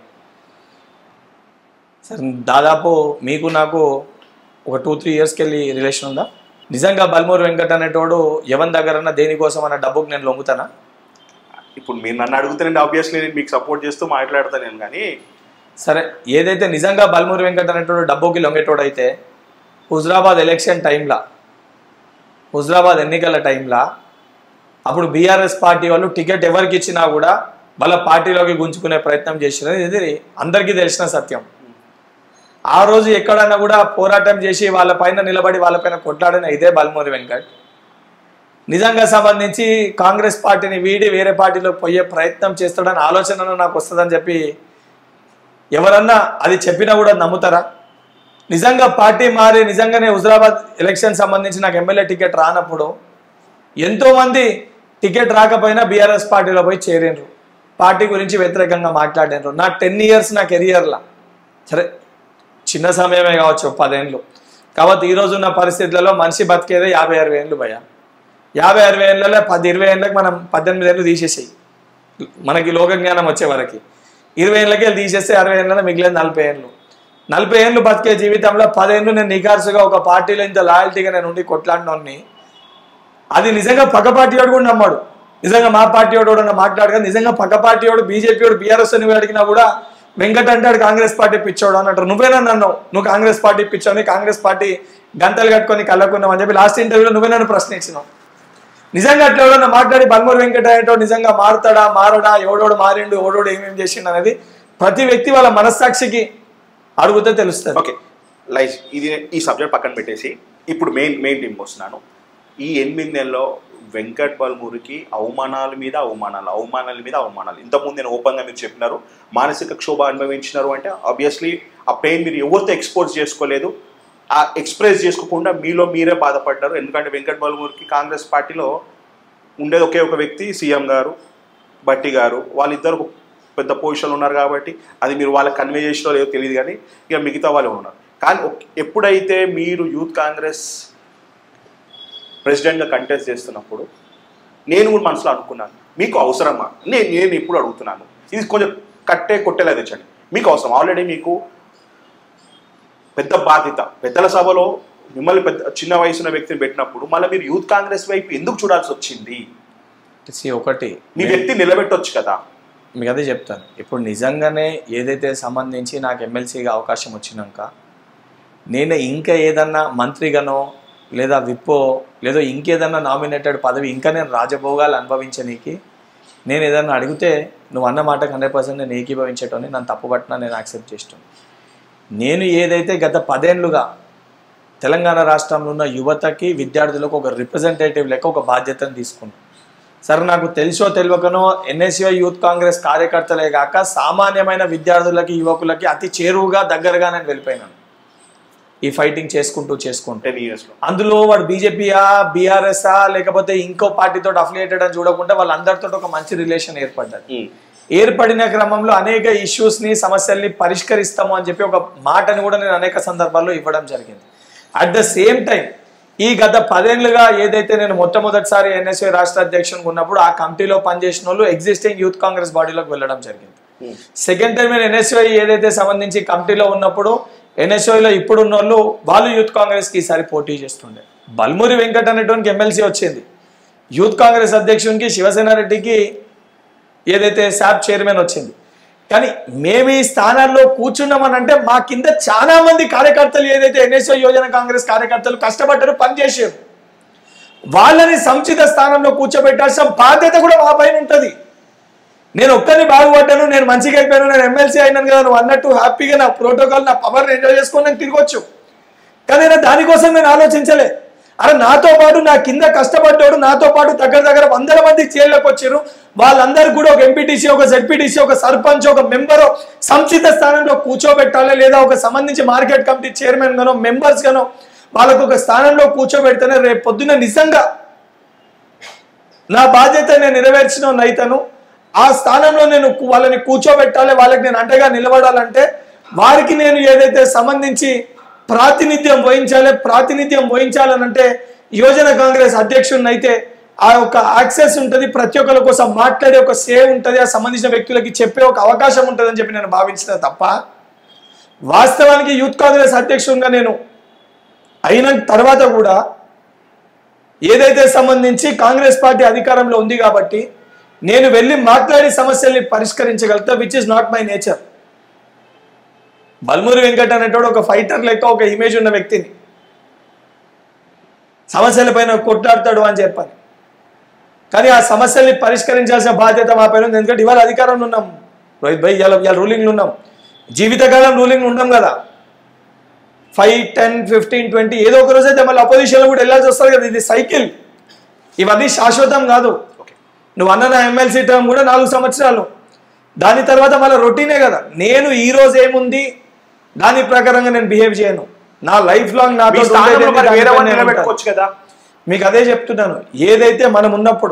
సార్ దాదాపు మీకు నాకు ఒక టూ త్రీ ఇయర్స్కి వెళ్ళి రిలేషన్ ఉందా నిజంగా బల్మూరి వెంకట్ అనేటోడు ఎవరి దగ్గరన్నా దేనికోసం అన్న డబ్బుకు నేను లొంగుతానా ఇప్పుడు మీరు నన్ను అడుగుతానండి ఆబ్వియస్లీ నేను మీకు సపోర్ట్ చేస్తూ మాట్లాడతాను నేను కానీ సరే ఏదైతే నిజంగా బల్మూరి వెంకట్ అనేటోడు డబ్బుకి లొంగేటోడు అయితే హుజరాబాద్ ఎలక్షన్ టైంలో హుజరాబాద్ ఎన్నికల టైంలో అప్పుడు బీఆర్ఎస్ పార్టీ వాళ్ళు టికెట్ ఎవరికి ఇచ్చినా కూడా వాళ్ళ పార్టీలోకి గుంజుకునే ప్రయత్నం చేసినారు ఇది అందరికీ తెలిసిన సత్యం ఆ రోజు ఎక్కడన్నా కూడా పోరాటం చేసి వాళ్ళ పైన నిలబడి వాళ్ళపైన కొట్లాడిన ఇదే బల్మూరి వెంకట్ నిజంగా సంబంధించి కాంగ్రెస్ పార్టీని వీడి వేరే పార్టీలోకి పోయే ప్రయత్నం చేస్తాడని ఆలోచన నాకు వస్తుందని చెప్పి ఎవరన్నా అది చెప్పినా కూడా నమ్ముతారా నిజంగా పార్టీ మారి నిజంగానే హుజరాబాద్ ఎలక్షన్ సంబంధించి నాకు ఎమ్మెల్యే టికెట్ రానప్పుడు ఎంతో మంది టికెట్ రాకపోయినా బీఆర్ఎస్ పార్టీలో పోయి చేరిండ్రు పార్టీ గురించి వ్యతిరేకంగా మాట్లాడినారు నా టెన్ ఇయర్స్ నా కెరియర్లా సరే చిన్న సమయమే కావచ్చు పదేళ్ళు కాబట్టి ఈ రోజు ఉన్న పరిస్థితులలో మనిషి బతికేదే యాభై అరవై ఏళ్ళు భయ యాభై అరవై ఏళ్ళలో పది ఇరవై ఏళ్ళకి మనం పద్దెనిమిది ఏళ్ళు తీసేసాయి మనకి లోక జ్ఞానం వచ్చే వరకు ఇరవై ఏళ్ళకి వెళ్ళి తీసేస్తే అరవై ఏళ్ళలో మిగిలిన నలభై ఏళ్ళు నలభై ఏళ్ళు బతికే జీవితంలో పదేళ్ళు నేను నికార్సుగా ఒక పార్టీలో ఇంత లాయల్టీగా నేను ఉండి కొట్లాడినోడిని అది నిజంగా పక్క పార్టీ వాడు కూడా నమ్మాడు నిజంగా మా పార్టీ వాడు కూడా మాట్లాడగా నిజంగా పక్క పార్టీ వాడు బీజేపీ వాడు బీఆర్ఎస్ అని అడిగినా కూడా వెంకట్ అంటాడు కాంగ్రెస్ పార్టీ పిచ్చోడు అని అంటారు నువ్వేనా నన్ను నువ్వు కాంగ్రెస్ పార్టీ పిచ్చోని కాంగ్రెస్ పార్టీ గంటలు కట్టుకొని కళ్ళకున్నావు అని చెప్పి లాస్ట్ ఇంటర్వ్యూలో నువ్వే నన్ను ప్రశ్నించినావు నిజంగా అట్లా ఎవడన్నా మాట్లాడి బల్మూరు వెంకట అనేటోడు నిజంగా మారుతాడా మారడా ఎవడోడు మారిండు ఎవడోడు ఏమేం చేసిండు అనేది ప్రతి వ్యక్తి వాళ్ళ మనస్సాక్షికి అడిగితే తెలుస్తుంది ఓకే లైఫ్ ఇది ఈ సబ్జెక్ట్ పక్కన పెట్టేసి ఇప్పుడు మెయిన్ మెయిన్ టీంకి వస్తున్నాను ఈ ఎనిమిది నెలల్లో వెంకట్ బల్మూరికి అవమానాల మీద అవమానాలు అవమానాల మీద అవమానాలు ఇంతకుముందు నేను ఓపెన్గా మీరు చెప్పినారు మానసిక క్షోభ అనుభవించినారు అంటే ఆబ్వియస్లీ ఆ పెయిన్ మీరు ఎవరితో ఎక్స్పోజ్ చేసుకోలేదు ఆ ఎక్స్ప్రెస్ చేసుకోకుండా మీలో మీరే బాధపడ్డారు ఎందుకంటే వెంకట్ బల్మూరికి కాంగ్రెస్ పార్టీలో ఉండేది ఒకే ఒక వ్యక్తి సీఎం గారు బట్టి గారు వాళ్ళిద్దరు ఒక పెద్ద పొజిషన్లో ఉన్నారు కాబట్టి అది మీరు వాళ్ళకి కన్వే చేసినో లేదో తెలియదు కానీ ఇక మిగతా వాళ్ళు ఉన్నారు కానీ ఒక్- ఎప్పుడైతే మీరు యూత్ కాంగ్రెస్ ప్రెసిడెంట్గా కంటెస్ట్ చేస్తున్నప్పుడు నేను కూడా మనసులో అనుకున్నాను మీకు అవసరమా నేను నేను ఇప్పుడు అడుగుతున్నాను ఇది కొంచెం కట్టే కొట్టేలా తెచ్చండి మీకు అవసరం ఆల్రెడీ మీకు పెద్ద బాధ్యత పెద్దల సభలో మిమ్మల్ని పెద్ద చిన్న వయసున్న వ్యక్తిని పెట్టినప్పుడు మళ్ళీ మీరు యూత్ కాంగ్రెస్ వైపు ఎందుకు చూడాల్సి వచ్చింది See, ఒకటి మీ వ్యక్తి నిలబెట్టొచ్చు కదా మీకు అదే చెప్తాను ఇప్పుడు నిజంగానే ఏదైతే సంబంధించి నాకు ఎమ్మెల్సీగా అవకాశం వచ్చినాక నేను ఇంకా ఏదన్నా మంత్రిగానో లేదా విప్పో లేదో ఇంకేదన్నా నామినేటెడ్ పదవి ఇంకా నేను రాజభోగాలు అనుభవించనీకి నేను ఏదన్నా అడిగితే నువ్వు అన్న మాటకు హండ్రెడ్ పర్సెంట్ నేను ఏకీభవించేటోని నన్ను తప్పుపట్టినా నేను యాక్సెప్ట్ చేస్తాను నేను ఏదైతే గత పదేళ్లుగా తెలంగాణ రాష్ట్రంలో ఉన్న యువతకి విద్యార్థులకు ఒక రిప్రజెంటేటివ్ లెక్క ఒక బాధ్యతను తీసుకున్నాను సరే నాకు తెలుసో తెలియకనో ఎన్ఎస్యుఐ యూత్ కాంగ్రెస్ కార్యకర్తలే కాక సామాన్యమైన విద్యార్థులకి యువకులకి అతి చేరువుగా దగ్గరగా నేను వెళ్ళిపోయినాను ఈ ఫైటింగ్ చేసుకుంటూ చేసుకుంటూ టెన్ ఇయర్స్లో అందులో వాడు బీజేపీయా బీఆర్ఎస్ఆ లేకపోతే ఇంకో పార్టీతో అఫిలియేటెడ్ అని చూడకుండా వాళ్ళందరితో ఒక మంచి రిలేషన్ ఏర్పడ్డది ఏర్పడిన క్రమంలో అనేక ఇష్యూస్ని సమస్యల్ని పరిష్కరిస్తాము అని చెప్పి ఒక మాటని కూడా నేను అనేక సందర్భాల్లో ఇవ్వడం జరిగింది అట్ ద సేమ్ టైం ఈ గత పదేళ్లుగా ఏదైతే నేను మొట్టమొదటిసారి ఎన్ఎస్ఏ రాష్ట్ర అధ్యక్షునికి ఉన్నప్పుడు ఆ కమిటీలో పనిచేసిన వాళ్ళు ఎగ్జిస్టింగ్ యూత్ కాంగ్రెస్ బాడీలోకి వెళ్ళడం జరిగింది సెకండ్ టైం నేను ఎన్ఎస్ఐ ఏదైతే సంబంధించి కమిటీలో ఉన్నప్పుడు ఎన్ఎస్ఓలో ఇప్పుడు ఉన్న వాళ్ళు వాళ్ళు యూత్ కాంగ్రెస్కి ఈసారి పోటీ చేస్తుండే బల్మూరి వెంకట్ అనేటువంటి ఎమ్మెల్సీ వచ్చింది యూత్ కాంగ్రెస్ అధ్యక్షునికి శివసేన రెడ్డికి ఏదైతే శాప్ చైర్మన్ వచ్చింది కానీ మేము ఈ స్థానాల్లో కూర్చున్నామని అంటే మా కింద చాలా మంది కార్యకర్తలు ఏదైతే ఎన్ఎస్ఓ యోజన కాంగ్రెస్ కార్యకర్తలు కష్టపడ్డారు పనిచేసారు వాళ్ళని సముచిత స్థానంలో కూర్చోబెట్టాల్సిన బాధ్యత కూడా మా పైన ఉంటుంది నేను ఒక్కరిని బాగుపడ్డాను నేను మంచిగా అయిపోయాను నేను ఎమ్మెల్సీ అయినాను కదా నువ్వు అన్నట్టు హ్యాపీగా నా ప్రోటోకాల్ నా పవర్ని ఎంజాయ్ చేసుకొని నేను తిరగొచ్చు కానీ నేను దానికోసం నేను ఆలోచించలే అరే నాతో పాటు నా కింద కష్టపడ్డాడు నాతో పాటు దగ్గర దగ్గర వందల మంది చేళ్ళకి వచ్చారు వాళ్ళందరూ కూడా ఒక ఎంపీటీసీ ఒక జెడ్పీటీసీ ఒక సర్పంచ్ ఒక మెంబర్ సంచిత స్థానంలో కూర్చోబెట్టాలి లేదా ఒక సంబంధించి మార్కెట్ కమిటీ చైర్మన్ గానో మెంబర్స్ గానో వాళ్ళకు ఒక స్థానంలో కూర్చోబెడితేనే రేపు పొద్దున్న నిజంగా నా బాధ్యత నేను నెరవేర్చిన నైతను ఆ స్థానంలో నేను కు- వాళ్ళని కూర్చోబెట్టాలి వాళ్ళకి నేను అండగా నిలబడాలంటే వారికి నేను ఏదైతే సంబంధించి ప్రాతినిధ్యం వహించాలి ప్రాతినిధ్యం వహించాలనంటే యోజన కాంగ్రెస్ అధ్యక్షుడిని అయితే ఆ యొక్క యాక్సెస్ ఉంటుంది ప్రతి ఒక్కరి కోసం మాట్లాడే ఒక సేవ్ ఉంటుంది ఆ సంబంధించిన వ్యక్తులకి చెప్పే ఒక అవకాశం ఉంటుందని చెప్పి నేను భావించిన తప్ప వాస్తవానికి యూత్ కాంగ్రెస్ అధ్యక్షుడిగా నేను అయిన తర్వాత కూడా ఏదైతే సంబంధించి కాంగ్రెస్ పార్టీ అధికారంలో ఉంది కాబట్టి నేను వెళ్ళి మాట్లాడి సమస్యల్ని పరిష్కరించగలుగుతా which is not my nature Balmuri Venkat అనేటోడు ఒక ఫైటర్ లెక్క ఒక ఇమేజ్ ఉన్న వ్యక్తిని సమస్యల పైన కొట్లాడతాడు అని చెప్పాలి కానీ ఆ సమస్యల్ని పరిష్కరించాల్సిన బాధ్యత మా పైన ఉంది ఎందుకంటే ఇవాళ అధికారంలో ఉన్నాం రోహిత్ భాయ్ ఇవాళ ఇవాళ రూలింగ్లో ఉన్నాం జీవితకాలం రూలింగ్ ఉన్నాం కదా ఫైవ్ టెన్ ఫిఫ్టీన్ ట్వంటీ ఏదో ఒక రోజు అయితే మళ్ళీ అపోజిషన్లో కూడా వెళ్ళాల్సి వస్తుంది కదా ఇది సైకిల్ ఇవన్నీ శాశ్వతం కాదు ఓకే నువ్వు అన్న నా ఎమ్మెల్సీ టర్మ్ కూడా నాలుగు సంవత్సరాలు దాని తర్వాత మళ్ళీ రొటీనే కదా నేను ఈ రోజు ఏముంది దాని ప్రకారంగా నేను బిహేవ్ చేయను నా లైఫ్ లాంగ్ మీ నాతో స్థానంలో ఉండేది మరి వేరే దానిపైనే వాడిని ఉంటాను. నిలబెట్టుకోవచ్చు కదా మీకు అదే చెప్తున్నాను ఏదైతే మనం ఉన్నప్పుడు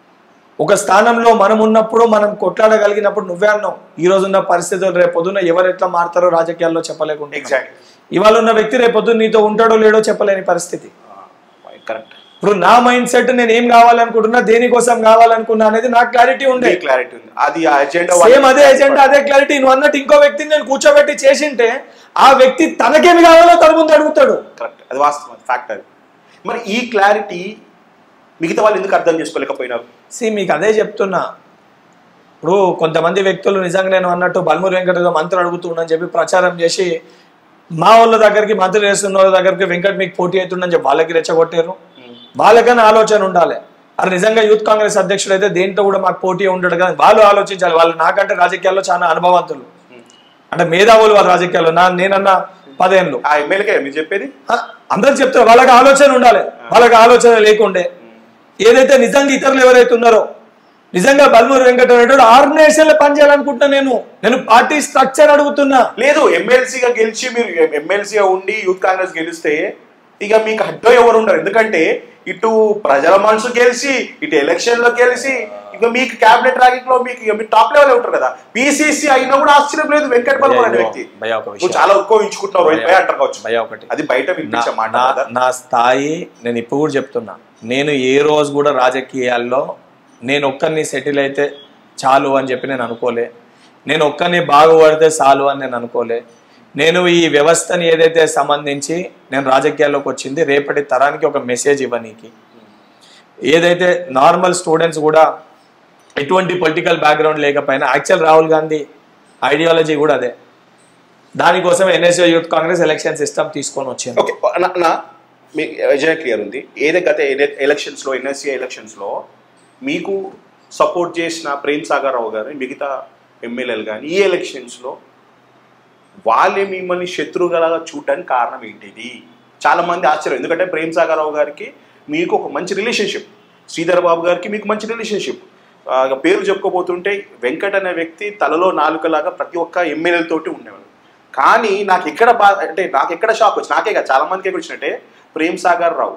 ఒక స్థానంలో మనం ఉన్నప్పుడు మనం కొట్లాడగలిగినప్పుడు నువ్వే అన్నావు ఈ రోజు ఉన్న పరిస్థితులు రేపు పొద్దున్న ఎవరు ఎట్లా మారుతారో రాజకీయాల్లో చెప్పలేకుండా ఎగ్జాక్ట్ ఇవాళ ఉన్న వ్యక్తి రేపు పొద్దున్న నీతో ఉంటాడో లేడో చెప్పలేని పరిస్థితి కరెక్ట్ ఇప్పుడు నా మైండ్ సెట్ నేను ఏం కావాలనుకుంటున్నా దేనికోసం కావాలనుకున్నా అనేది నాకు క్లారిటీ ఉండే క్లారిటీ ఉంది అది ఆ ఎజెండా సేమ్ అదే ఎజెండా అదే క్లారిటీ నువ్వు అన్నట్టు ఇంకో వ్యక్తిని నేను కూర్చోబెట్టి చేసింటే ఆ వ్యక్తి తనకేమి కావాలో తన ముందు అడుగుతాడు కరెక్ట్ అది వాస్తవం ఫ్యాక్ట్ అది మరి ఈ క్లారిటీ మిగతా వాళ్ళు ఎందుకు అర్థం చేసుకోలేకపోయినారు సి మీకు అదే చెప్తున్నా ఇప్పుడు కొంతమంది వ్యక్తులు నిజంగా నేను అన్నట్టు బల్మూరి వెంకట ఏదో మంత్రి అడుగుతుండని చెప్పి ప్రచారం చేసి మా వాళ్ళ దగ్గరికి మంత్రి వేస్తున్న వాళ్ళ దగ్గరికి వెంకట్ మీకు పోటీ అవుతుండని చెప్పి వాళ్ళకి రెచ్చగొట్టారు వాళ్ళకైనా ఆలోచన ఉండాలి అది నిజంగా యూత్ కాంగ్రెస్ అధ్యక్షుడు అయితే దేంట్లో కూడా మాకు పోటీ ఉండడు కానీ వాళ్ళు ఆలోచించాలి వాళ్ళు నాకంటే రాజకీయాల్లో చాలా అనుభవంతులు అంటే మేధావులు వాళ్ళ రాజకీయాల్లో నా నేనన్నా పదేళ్ళు ఆ ఎమ్మెల్యేకే మీరు చెప్పేది ఆ, అందరు చెప్తారు వాళ్ళకి ఆలోచన ఉండాలి వాళ్ళకి ఆలోచన లేకుండే ఏదైతే నిజంగా ఇతరులు ఎవరైతే ఉన్నారో నిజంగా బల్మూరి వెంకటరెడ్డి ఆర్గనైజేషన్లో పనిచేయాలనుకుంటున్నా నేను నేను పార్టీ స్ట్రక్చర్ అడుగుతున్నా లేదు ఎమ్మెల్సీగా గెలిచి మీరు ఎమ్మెల్సీగా ఉండి యూత్ కాంగ్రెస్ గెలిస్తే ఇక మీకు అడ్డో ఎవరు ఉండరు ఎందుకంటే ఇటు ప్రజల మనసు గెలిచి ఇటు ఎలక్షన్ లో గెలిచి ఇక మీకు క్యాబినెట్ ర్యాంకింగ్ లో మీకు ఇక మీరు టాప్ లెవెల్ ఉంటారు కదా పీసీసీ అయినా కూడా ఆశ్చర్యం లేదు వెంకట బల్మూర్ అనే వ్యక్తి భయ్యా ఒక నువ్వు విషయం చాలా ఎక్కువ ఎంచుకుంటున్నావు రోహిత్ భయ్ అంటారు కావచ్చు భయ్యా ఒకటి అది బయట నా- వినిపించే మాట నా- కదా నా స్థాయి నేను ఇప్పుడు కూడా చెప్తున్నా నేను ఏ రోజు కూడా రాజకీయాల్లో నేను ఒక్కరిని సెటిల్ అయితే చాలు అని చెప్పి నేను అనుకోలే నేను ఒక్కరిని బాగుపడితే చాలు అని నేను అనుకోలే నేను ఈ వ్యవస్థని ఏదైతే సంబంధించి నేను రాజకీయాల్లోకి వచ్చింది రేపటి తరానికి ఒక మెసేజ్ ఇవ్వనీకి ఏదైతే నార్మల్ స్టూడెంట్స్ కూడా ఎటువంటి పొలిటికల్ బ్యాక్గ్రౌండ్ లేకపోయినా యాక్చువల్ రాహుల్ గాంధీ ఐడియాలజీ కూడా అదే దానికోసం NSA youth Congress election system తీసుకొని వచ్చింది ఓకే నా- నా మీ ఎజెండా క్లియర్ ఉంది ఏదే గత ఎల- ఎలక్షన్స్లో ఎన్ఎస్సీ ఎలక్షన్స్లో మీకు సపోర్ట్ చేసిన ప్రేమ్ సాగర్ రావు గారు మిగతా ఎమ్మెల్యేలు కానీ ఈ ఎలక్షన్స్లో వాళ్ళే మిమ్మల్ని శత్రువుగా చూడడానికి కారణం ఏంటిది చాలా మంది ఆశ్చర్యం ఎందుకంటే ప్రేమ్ సాగర్ రావు గారికి మీకు ఒక మంచి రిలేషన్షిప్ శ్రీధర్ బాబు గారికి మీకు మంచి రిలేషన్షిప్ ఆ, ఇక పేరు చెప్పుకోబోతుంటే వెంకట్ అనే వ్యక్తి తలలో నాలుకలాగా ప్రతి ఒక్క ఎమ్మెల్యేలతోటి ఉండేవాడు కానీ నాకు ఎక్కడ బా అంటే నాకు ఎక్కడ షాక్ వచ్చి నాకే కాదు చాలా మందికి ఎక్కడ వచ్చినట్టే ప్రేమ్ సాగర్ రావు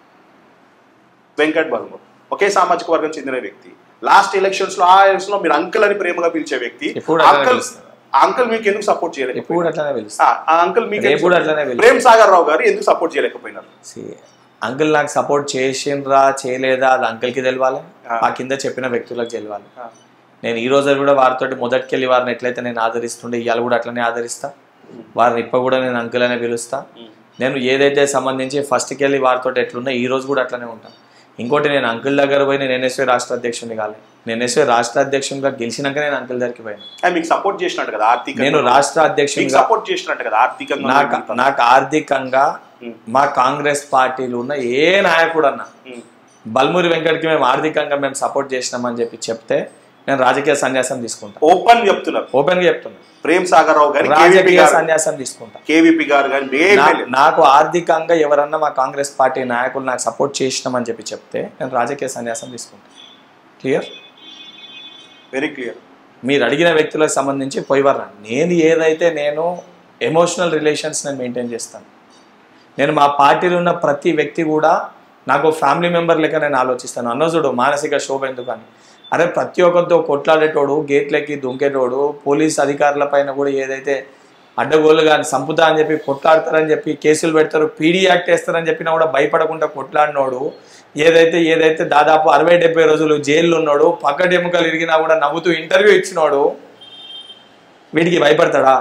వెంకట్ బల్మూర్ ఒకే సామాజిక వర్గం చెందిన వ్యక్తి లాస్ట్ ఎలక్షన్స్ లో ఆ ఎలక్షన్ లో మీరు అంకుల్ అని ప్రేమగా పిలిచే వ్యక్తి ఇప్పుడు అట్లానే అంకుల్ పిలుస్తారు. అంకుల్ మీకు ఎందుకు సపోర్ట్ చేయలేదు ఇప్పుడు కూడా అట్లనే పిలుస్తా ఆ అంకుల్ మీకు రేపు ఎందుకు కూడా support- అట్లనే పిలుస్తారు. ప్రేమ్ సాగర్ రావు గారు ఎందుకు సపోర్ట్ చేయలేకపోయినారు అంకుల్ నాకు సపోర్ట్ చేసిండ్రా చేయలేదా అది అంకుల్కి తెలవాలి ఆ. ఆ కింద చెప్పిన వ్యక్తులకు తెలవాలి నేను ఈ రోజు కూడా వారితోటి మొదటికెళ్ళి వారిని ఎట్లయితే నేను ఆదరిస్తుండే ఇవాళ కూడా అట్లనే ఆదరిస్తా వారిని ఇప్పుడు కూడా నేను అంకుల్ అనే పిలుస్తా నేను ఏదైతే సంబంధించి ఫస్ట్కి వెళ్ళి వారితో ఎట్లున్నా ఈ రోజు కూడా అట్లనే ఉంటాను ఇంకోటి నేను అంకుల్ దగ్గర పోయి నేను ఎన్ఎస్వై రాష్ట్ర అధ్యక్షుడిని కాలే నేను ఎన్ఎస్వై రాష్ట్ర అధ్యక్షునిగా గెలిచినాక నేను అంకుల్ దగ్గరికి పోయాను అది మీకు సపోర్ట్ చేసినట్టు కదా ఆర్థికంగా నేను రాష్ట్ర మీకు అధ్యక్షునిగా సపోర్ట్ చేసినట్టు కదా ఆర్థికంగా నాకు నాకు ఆర్థికంగా ఉమ్. మా కాంగ్రెస్ పార్టీలో ఉన్న ఏ నాయకుడు అన్నా ఉమ్. బల్మూరి వెంకట్కి మేము ఆర్థికంగా మేము సపోర్ట్ చేసినామని చెప్పి చెప్తే నేను రాజకీయ సన్యాసం తీసుకుంటా ఓపెన్ చెప్తున్నారు ఓపెన్గా చెప్తున్నా ప్రేమ్ సాగర్ రావు గారి కేవీపీ రాజకీయ గారు సన్యాసం తీసుకుంటా కేవీపీ గారు కానీ ఏ నా- ఎమ్మెల్యే నాకు ఆర్థికంగా ఎవరన్నా మా కాంగ్రెస్ పార్టీ నాయకులు నాకు సపోర్ట్ చేసినామని చెప్పి చెప్తే నేను రాజకీయ సన్యాసం తీసుకుంటా క్లియర్ వెరీ క్లియర్ మీరు అడిగిన వ్యక్తులకు సంబంధించి పోయివర్రా నేను ఏదైతే నేను ఎమోషనల్ రిలేషన్స్ నేను మెయింటైన్ చేస్తాను నేను మా పార్టీలో ఉన్న ప్రతి వ్యక్తి కూడా నాకు ఫ్యామిలీ మెంబర్ లెక్క నేను ఆలోచిస్తాను అన్నోజుడు మానసిక శోభ ఎందుకని అరే ప్రతి ఒక్కరితో కొట్లాడేటోడు గేట్లకి దుంకేటోడు పోలీస్ అధికారుల పైన కూడా ఏదైతే అడ్డగోలు కానీ సంపుతా అని చెప్పి కొట్లాడతారని చెప్పి కేసులు పెడతారు పీడీ యాక్ట్ వేస్తారని చెప్పినా కూడా భయపడకుండా కొట్లాడినోడు ఏదైతే ఏదైతే దాదాపు అరవై డెబ్బై రోజులు జైల్లో ఉన్నాడు పక్కటి ఎముకలు ఇరిగినా కూడా నవ్వుతూ ఇంటర్వ్యూ ఇచ్చినోడు వీడికి భయపడతాడా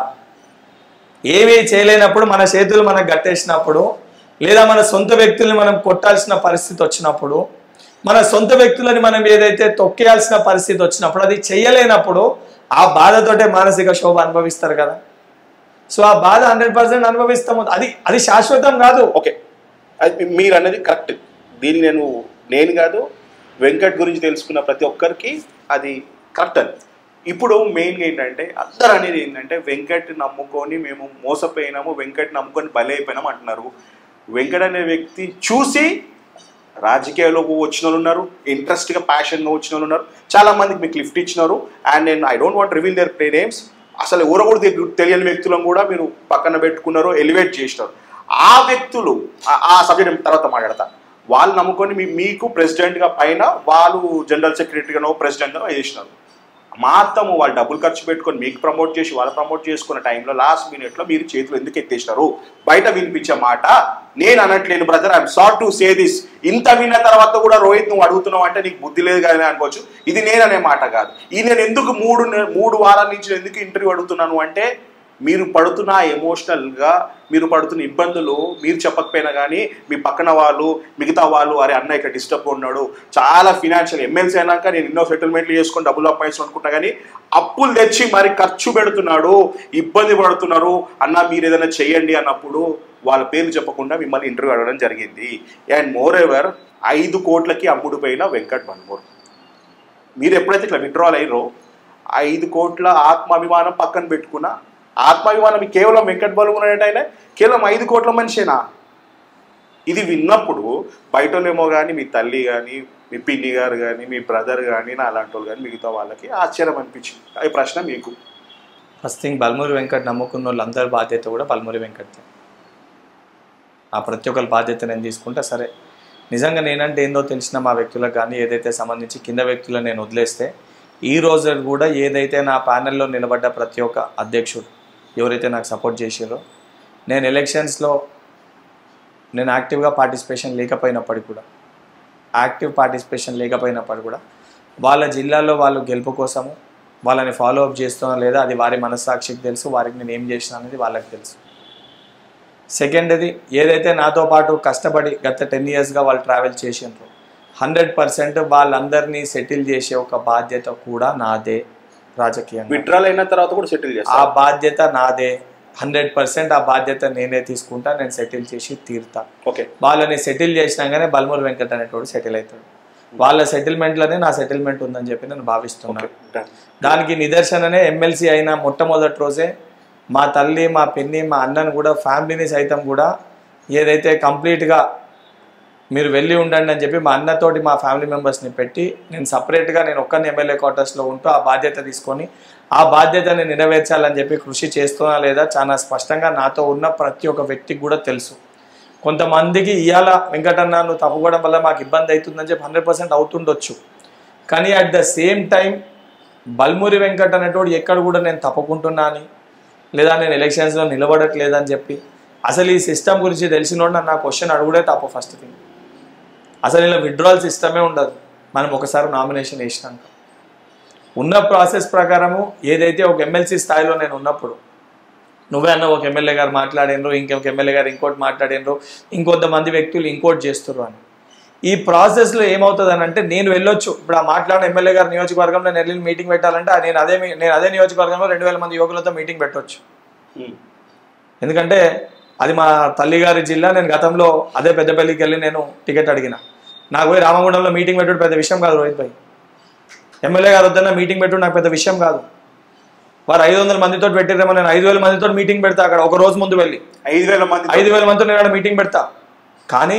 ఏమీ చేయలేనప్పుడు మన చేతులు మనకు గట్టేసినప్పుడు లేదా మన సొంత వ్యక్తుల్ని మనం కొట్టాల్సిన పరిస్థితి వచ్చినప్పుడు మన సొంత వ్యక్తులని మనం ఏదైతే తొక్కేయాల్సిన పరిస్థితి వచ్చినప్పుడు అది చేయలేనప్పుడు ఆ బాధతోటే మానసిక శోభ అనుభవిస్తారు కదా సో ఆ బాధ హండ్రెడ్ పర్సెంట్ అనుభవిస్తాము అది అది శాశ్వతం కాదు ఓకే అది మీరు అన్నది కరెక్ట్ దీన్ని నేను నేను కాదు వెంకట్ గురించి తెలుసుకున్న ప్రతి ఒక్కరికి అది కరెక్ట్ అని ఇప్పుడు మెయిన్గా ఏంటంటే అందరు అనేది ఏంటంటే వెంకట్ నమ్ముకొని మేము మోసపోయినాము వెంకట్ నమ్ముకొని బలైపోయినాము అంటున్నారు వెంకట్ అనే వ్యక్తి చూసి రాజకీయాల్లోకి వచ్చిన వాళ్ళు ఉన్నారు ఇంట్రెస్ట్గా ప్యాషన్గా వచ్చిన వాళ్ళు ఉన్నారు చాలా మందికి మీకు లిఫ్ట్ ఇచ్చినారు అండ్ నేను I don't want reveal their play names అసలు ఎవరో కూడా తెలి- తెలియని వ్యక్తులను కూడా మీరు పక్కన పెట్టుకున్నారు ఎలివేట్ చేసినారు ఆ వ్యక్తులు ఆ- ఆ సబ్జెక్ట్ తర్వాత మాట్లాడతా వాళ్ళు నమ్ముకొని మీ మీకు ప్రెసిడెంట్గా పైన వాళ్ళు జనరల్ సెక్రటరీగానో ప్రెసిడెంట్గానో చేసినారు మాత్రము వాళ్ళు డబ్బులు ఖర్చు పెట్టుకొని మీకు ప్రమోట్ చేసి వాళ్ళు ప్రమోట్ చేసుకున్న టైంలో లాస్ట్ మినిట్లో మీరు చేతులు ఎందుకు ఎత్తేసినారు బయట వినిపించే మాట నేను అనట్లేను brother I'm sorry to say this ఇంత విన్న తర్వాత కూడా రోహిత్ నువ్వు అడుగుతున్నావు అంటే నీకు బుద్ధి లేదు కానీ అనుకోవచ్చు ఇది నేను అనే మాట కాదు ఈ నేను ఎందుకు మూడు నె- మూడు వారాల నుంచి నేను ఎందుకు ఇంటర్వ్యూ అడుగుతున్నాను అంటే మీరు పడుతున్న ఎమోషనల్గా మీరు పడుతున్న ఇబ్బందులు మీరు చెప్పకపోయినా కానీ మీ పక్కన వాళ్ళు మిగతా వాళ్ళు అరే అన్న ఇక్కడ డిస్టర్బ్ ఉన్నాడు చాలా ఫినాన్షియల్ ఎమ్మెల్సీ అయినాక నేను ఎన్నో సెటిల్మెంట్లు చేసుకొని డబ్బులు అప్పాయించు అనుకుంటా కానీ అప్పులు తెచ్చి మరి ఖర్చు పెడుతున్నాడు ఇబ్బంది పడుతున్నారు అన్న మీరు ఏదైనా చేయండి అన్నప్పుడు వాళ్ళ పేర్లు చెప్పకుండా మిమ్మల్ని ఇంటర్వ్యూ అడగడం జరిగింది అండ్ మోర్ ఎవర్ ఐదు కోట్లకి అమ్ముడుపోయిన వెంకట్ బన్మూర్ మీరు ఎప్పుడైతే ఇట్లా విత్డ్రాల్ అయ్యారో ఐదు కోట్ల ఆత్మాభిమానం పక్కన పెట్టుకున్న ఆత్మాభిమానం కేవలం వెంకట్ బలుగునేట ఆయన కేవలం ఐదు కోట్ల మనిషేనా ఇది విన్నప్పుడు బయట వాళ్ళేమో కానీ మీ తల్లి కానీ మీ పిన్ని గారు కానీ మీ బ్రదర్ కానీ నా అలాంటి వాళ్ళు కానీ మిగతా వాళ్ళకి ఆశ్చర్యం అనిపించింది ఈ ప్రశ్న మీకు ఫస్ట్ థింగ్ బల్మూరి వెంకట్ నమ్ముకున్న వాళ్ళందరి బాధ్యత కూడా బల్మూరి వెంకట్దే ఆ ప్రతి ఒక్కరి బాధ్యత నేను తీసుకుంటా సరే నిజంగా నేనంటే ఏందో తెలిసిన మా వ్యక్తులకు కానీ ఏదైతే సంబంధించి కింద వ్యక్తులను నేను వదిలేస్తే ఈ రోజు కూడా ఏదైతే నా ప్యానెల్లో నిలబడ్డ ప్రతి ఒక్క అధ్యక్షుడు ఎవరైతే నాకు సపోర్ట్ చేసారో నేను ఎలక్షన్స్లో నేను యాక్టివ్గా పార్టిసిపేషన్ లేకపోయినప్పటికీ కూడా యాక్టివ్ పార్టిసిపేషన్ లేకపోయినప్పటికీ కూడా వాళ్ళ జిల్లాలో వాళ్ళు గెలుపు కోసము వాళ్ళని ఫాలో అప్ చేస్తున్నా లేదా అది వారి మనస్సాక్షికి తెలుసు వారికి నేను ఏం చేసిన అనేది వాళ్ళకి తెలుసు సెకండ్ అది ఏదైతే నాతో పాటు కష్టపడి గత టెన్ ఇయర్స్గా వాళ్ళు ట్రావెల్ చేసినారు హండ్రెడ్ పర్సెంట్ వాళ్ళందరినీ సెటిల్ చేసే ఒక బాధ్యత కూడా నాదే రాజకీయంగా విత్డ్రాల్ అయిన తర్వాత కూడా సెటిల్ ఆ చేస్తారు బాధ్యత నాదే హండ్రెడ్ పర్సెంట్ ఆ బాధ్యత నేనే తీసుకుంటా నేను సెటిల్ చేసి తీరుతా ఓకే వాళ్ళని సెటిల్ చేసినాగానే బల్మూరి వెంకట్ అనేటోడు సెటిల్ అవుతాడు వాళ్ళ సెటిల్మెంట్లోనే నా సెటిల్మెంట్ ఉందని చెప్పి నేను భావిస్తున్నాను దానికి నిదర్శననే ఎమ్మెల్సీ అయిన మొట్టమొదటి రోజే మా తల్లి మా పిన్ని మా అన్నను కూడా ఫ్యామిలీని సైతం కూడా ఏదైతే కంప్లీట్గా మీరు వెళ్ళి ఉండండి అని చెప్పి మా అన్నతోటి మా ఫ్యామిలీ మెంబర్స్ని పెట్టి నేను సపరేట్గా నేను ఒక్కరిని ఎమ్మెల్యే క్వార్టర్స్లో ఉంటూ ఆ బాధ్యత తీసుకొని ఆ బాధ్యతని నెరవేర్చాలని చెప్పి కృషి చేస్తున్నా లేదా చాలా స్పష్టంగా నాతో ఉన్న ప్రతి ఒక్క వ్యక్తికి కూడా తెలుసు కొంతమందికి ఇవాళ వెంకటన్న నువ్వు తప్పుకోవడం వల్ల మాకు ఇబ్బంది అవుతుందని చెప్పి హండ్రెడ్ పర్సెంట్ అవుతుండొచ్చు కానీ at the same time Balmuri Venkat అనేటోడు ఎక్కడ కూడా నేను తప్పుకుంటున్నా అని లేదా నేను ఎలక్షన్స్లో నిలబడట్లేదని చెప్పి అసలు ఈ సిస్టమ్ గురించి తెలిసినోడు నన్ను నా క్వశ్చన్ అడుగుడే తప్పు ఫస్ట్ థింగ్ అసలు ఇలా విడ్రాల్ సిస్టమే ఉండదు మనం ఒకసారి నామినేషన్ వేసినాక ఉన్న ప్రాసెస్ ప్రకారము ఏదైతే ఒక ఎమ్మెల్సీ స్థాయిలో నేను ఉన్నప్పుడు నువ్వే అన్న ఒక ఎమ్మెల్యే గారు మాట్లాడినరు ఇంకొక ఎమ్మెల్యే గారు ఇంకోటి మాట్లాడినరు ఇంకొంతమంది వ్యక్తులు ఇంకోటి చేస్తున్నారు అని ఈ ప్రాసెస్లో ఏమవుతుంది అని అంటే నేను వెళ్ళొచ్చు ఇప్పుడు ఆ మాట్లాడిన ఎమ్మెల్యే గారు నియోజకవర్గంలో నేను వెళ్ళి మీటింగ్ పెట్టాలంటే నేను అదే మీ- నేను అదే నియోజకవర్గంలో రెండు వేల మంది యువకులతో మీటింగ్ పెట్టవచ్చు ఉమ్. ఎందుకంటే అది మా తల్లిగారి జిల్లా నేను గతంలో అదే పెద్దపల్లికి వెళ్ళి నేను టికెట్ అడిగిన నాకు పోయి రామగుండంలో మీటింగ్ పెట్టుడు పెద్ద విషయం కాదు రోహిత్ భాయ్ ఎమ్మెల్యే గారు వద్దన్న మీటింగ్ పెట్టుడు నాకు పెద్ద విషయం కాదు వారు ఐదు వందల మందితో పెట్టిరేమో నేను ఐదు వేల మందితో మీటింగ్ పెడతా అక్కడ ఒక రోజు ముందు వెళ్ళి ఐదు వేల మంది ఐదు వేల మందితో నేను ఆడ మీటింగ్ పెడతా కానీ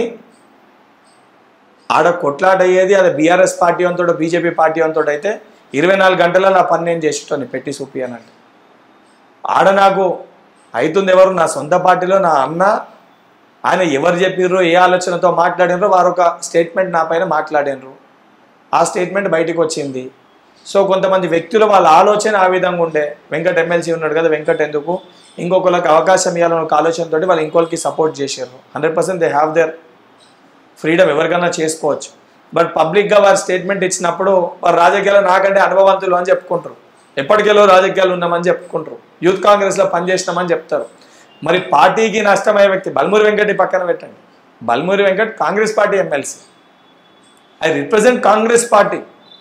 ఆడ కొట్లాట అయ్యేది అది బీఆర్ఎస్ పార్టీ అంతోడు బీజేపీ పార్టీ అంతోడు అయితే ఇరవై నాలుగు గంటల నా పని నేను చేసేటోని పెట్టి చూపియానంటే ఆడ నాకు అవుతుంది ఎవరు నా సొంత పార్టీలో నా అన్న ఆయన ఎవరు చెప్పిర్రో ఏ ఆలోచనతో మాట్లాడినరో వారు ఒక స్టేట్మెంట్ నా పైన మాట్లాడినరు ఆ స్టేట్మెంట్ బయటికి వచ్చింది సో కొంతమంది వ్యక్తులు వాళ్ళ ఆలోచన ఆ విధంగా ఉండే వెంకట్ ఎమ్మెల్సీ ఉన్నాడు కదా వెంకట్ ఎందుకు ఇంకొకరికి అవకాశం ఇవ్వాలని ఒక ఆలోచనతోటి వాళ్ళు ఇంకొకరికి సపోర్ట్ చేశారు hundred percent they have their freedom ఎవరికైనా చేసుకోవచ్చు బట్ పబ్లిక్గా వారు స్టేట్మెంట్ ఇచ్చినప్పుడు వారు రాజకీయాలు నాకంటే అనుభవంతులు అని చెప్పుకుంటారు ఎప్పటికెళ్ళో రాజకీయాలు ఉన్నామని చెప్పుకుంటారు యూత్ కాంగ్రెస్లో పనిచేసినామని చెప్తారు మరి పార్టీకి నష్టమయ్యే వ్యక్తి బల్మూరి వెంకట్ ఈ పక్కన పెట్టండి Balmuri Venkat Congress party MLC I represent Congress party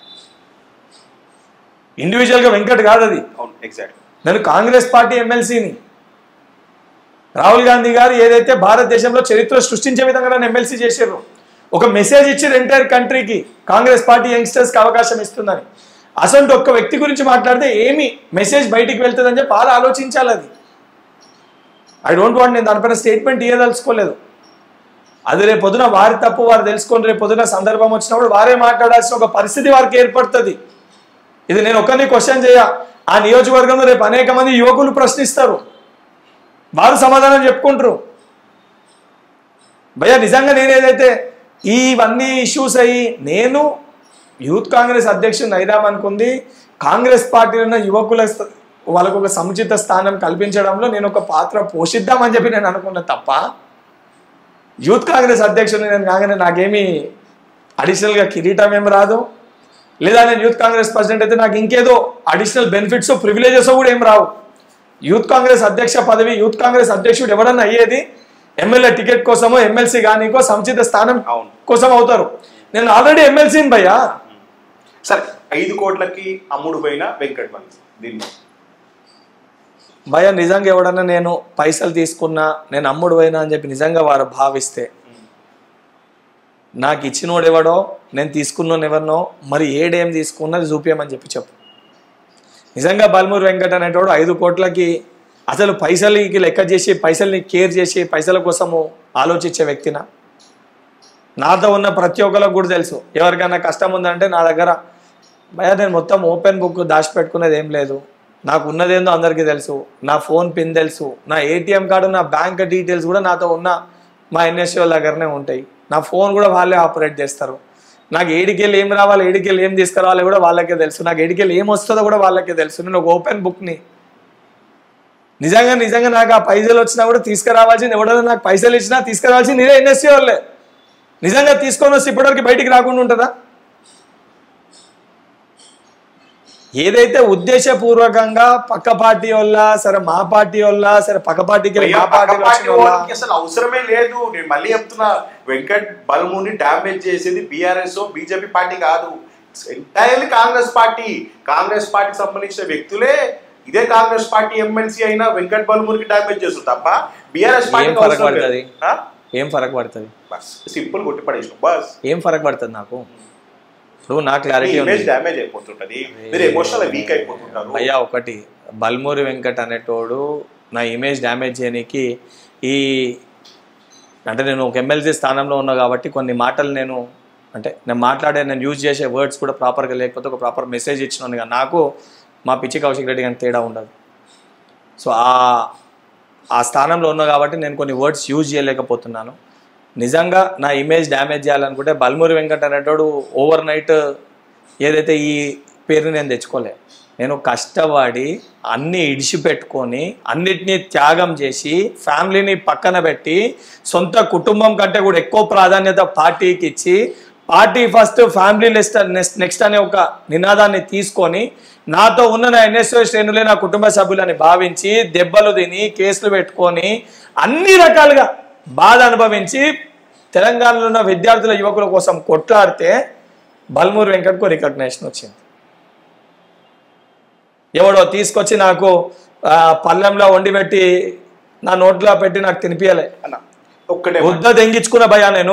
ఇండివిజువల్గా వెంకట్ కాదు అది అవును ఎగ్జాక్ట్ నేను కాంగ్రెస్ పార్టీ ఎమ్మెల్సీని రాహుల్ గాంధీ గారు ఏదైతే భారతదేశంలో చరిత్ర సృష్టించే విధంగా నన్ను ఎమ్మెల్సీ చేశారు ఒక మెసేజ్ ఇచ్చారు ఎంటైర్ కంట్రీకి కాంగ్రెస్ పార్టీ యంగ్స్టర్స్కి అవకాశం ఇస్తుందని అసలు ఒక్క వ్యక్తి గురించి మాట్లాడితే ఏమి మెసేజ్ బయటికి వెళ్తుందని చెప్పి వాళ్ళు ఆలోచించాలి అది ఐ డోంట్ వాంట్ నేను దానిపైన స్టేట్మెంట్ ఇవ్వదలుచుకోలేదు అది రేపు పొద్దున వారి తప్పు వారు తెలుసుకొని రేపు పొద్దున సందర్భం వచ్చినప్పుడు వారే మాట్లాడాల్సిన ఒక పరిస్థితి వారికి ఏర్పడుతుంది ఇది నేను ఒక్కరిని క్వశ్చన్ చేయ ఆ నియోజకవర్గంలో రేపు అనేక మంది యువకులు ప్రశ్నిస్తారు వారు సమాధానం చెప్పుకుంటారు భయ్యా నిజంగా నేను ఏదైతే ఇవన్నీ ఇష్యూస్ అయ్యి నేను యూత్ కాంగ్రెస్ అధ్యక్షుని అయిదాం అనుకుంది కాంగ్రెస్ పార్టీలో ఉన్న యువకుల స్థ- వాళ్ళకు ఒక సముచిత స్థానం కల్పించడంలో నేను ఒక పాత్ర పోషిద్దామని చెప్పి నేను అనుకున్నా తప్ప యూత్ కాంగ్రెస్ అధ్యక్షుని నేను కాగానే నాకేమీ అడిషనల్గా కిరీటం ఏం రాదు లేదా నేను యూత్ కాంగ్రెస్ ప్రెసిడెంట్ అయితే నాకు ఇంకేదో అడిషనల్ బెనిఫిట్స్ ప్రివిలేజెస్ కూడా ఏం రావు యూత్ కాంగ్రెస్ అధ్యక్ష పదవి యూత్ కాంగ్రెస్ అధ్యక్షుడు ఎవడన్నా అయ్యేది ఎమ్మెల్యే టికెట్ కోసమో ఎమ్మెల్సీ కానీకో సముచిత స్థానం అవును. కోసం అవుతారు నేను ఆల్రెడీ ఎమ్మెల్సీని భయ్యా సరే ఐదు కోట్లకి అమ్ముడు పోయిన వెంకట్ మల్లి దీన్ని భయ నిజంగా ఎవడన్నా నేను పైసలు తీసుకున్నా నేను అమ్ముడు పోయినా అని చెప్పి నిజంగా వారు భావిస్తే నాకు ఇచ్చినోడు ఎవడో నేను తీసుకున్నోడు ఎవరినో మరి ఏడేం తీసుకున్నది చూపించమని చెప్పి చెప్పు నిజంగా బల్మూరు వెంకట్ అనేటోడు ఐదు కోట్లకి అసలు పైసలకి లెక్క చేసి పైసల్ని కేర్ చేసి పైసల కోసము ఆలోచించే వ్యక్తినా నాతో ఉన్న ప్రతి ఒక్కరికి కూడా తెలుసు ఎవరికైనా కష్టం ఉందంటే నా దగ్గర భయ నేను మొత్తం ఓపెన్ బుక్ దాచిపెట్టుకునేది ఏం లేదు నాకు ఉన్నదేందో అందరికీ తెలుసు నా ఫోన్ పిన్ తెలుసు నా ఏటీఎం కార్డు నా బ్యాంక్ డీటెయిల్స్ కూడా నాతో ఉన్న మా ఎన్ఎస్సీ వాళ్ళ దగ్గరనే ఉంటాయి నా ఫోన్ కూడా వాళ్ళే ఆపరేట్ చేస్తారు నాకు ఏడికెళ్ళి ఏం రావాలి ఏడికెళ్ళి ఏం తీసుకురావాలి కూడా వాళ్ళకే తెలుసు నాకు ఏడికెళ్ళి ఏం వస్తుందో కూడా వాళ్ళకే తెలుసు నేను ఒక ఓపెన్ బుక్ని నిజంగా నిజంగా నాకు ఆ పైసలు వచ్చినా కూడా తీసుకురావాల్సింది ఎవడైనా నాకు పైసలు ఇచ్చినా తీసుకురావాల్సింది నేనే ఎన్ఎస్సీ వాళ్ళే నిజంగా తీసుకొని వస్తే ఇప్పటివరకు బయటికి రాకుండా ఉంటుందా ఏదైతే ఉద్దేశపూర్వకంగా పక్క పార్టీ వల్ల సరే మా పార్టీ వల్ల సరే పక్క పార్టీకి వెళ్ళి భయ్యా, మా పక్క పార్టీకి పార్టీ వచ్చిన వాళ్ళ వాళ్ళకి అసలు అవసరమే లేదు నేను మళ్ళీ చెప్తున్నా వెంకట్ బల్ముని డామేజ్ చేసేది బీఆర్ఎస్ బీజేపీ పార్టీ కాదు ఎంటైర్లీ కాంగ్రెస్ పార్టీ కాంగ్రెస్ పార్టీకి సంబంధించిన వ్యక్తులే ఇదే కాంగ్రెస్ పార్టీ ఎమ్మెల్సీ అయినా వెంకట్ బల్మునికి డామేజ్ చేస్తారు తప్ప బీఆర్ఎస్ ఏం పార్టీకి ఫరక్ అవసరం లేదు పడుతుంది? ఆ? ఏం ఫరక్ పడుతుంది బస్ సింపుల్ కొట్టి పడేసిన బస్ ఏం ఫరక్ పడుతుంది నాకు ఇప్పుడు నా క్లారిటీ ఉంది ఇమేజ్ డ్యామేజ్ అయిపోతుంటది మీరు ఎమోషనల్ వీక్ అయిపోతుంటారు అయ్యా ఒకటి బల్మూరి వెంకట్ అనేటోడు నా ఇమేజ్ డ్యామేజ్ చేయడానికి ఈ అంటే నేను ఒక ఎమ్మెల్సీ స్థానంలో ఉన్నా కాబట్టి కొన్ని మాటలు నేను అంటే నేను మాట్లాడే నేను యూజ్ చేసే వర్డ్స్ కూడా ప్రాపర్గా లేకపోతే ఒక ప్రాపర్ మెసేజ్ ఇచ్చినాను కానీ నాకు మా పిచ్చి కౌశిక్ రెడ్డి కానీ తేడా ఉండదు సో ఆ ఆ స్థానంలో ఉన్నా కాబట్టి నేను కొన్ని వర్డ్స్ యూజ్ చేయలేకపోతున్నాను నిజంగా నా ఇమేజ్ డ్యామేజ్ చేయాలనుకుంటే బల్మూరి వెంకట్ అనేటోడు ఓవర్ నైట్ ఏదైతే ఈ పేరుని నేను తెచ్చుకోలే నేను కష్టపడి అన్ని ఇడిచిపెట్టుకొని అన్నిటినీ త్యాగం చేసి ఫ్యామిలీని పక్కన పెట్టి సొంత కుటుంబం కంటే కూడా ఎక్కువ ప్రాధాన్యత పార్టీకి ఇచ్చి party first family next next అనే ఒక నినాదాన్ని తీసుకొని నాతో ఉన్న నా ఎన్ఎస్ఓ శ్రేణులే నా కుటుంబ సభ్యులని భావించి దెబ్బలు తిని కేసులు పెట్టుకొని అన్ని రకాలుగా బాధ అనుభవించి తెలంగాణలో ఉన్న విద్యార్థుల యువకుల కోసం కొట్లాడితే బల్మూరు వెంకట్కు రికగ్నేషన్ వచ్చింది ఎవడో తీసుకొచ్చి నాకు ఆ, పళ్ళెంలో వండి పెట్టి నా నోట్లో పెట్టి నాకు తినిపించలే అన్న ఒక్కటే వద్ద దెంగించుకున్న భయా నేను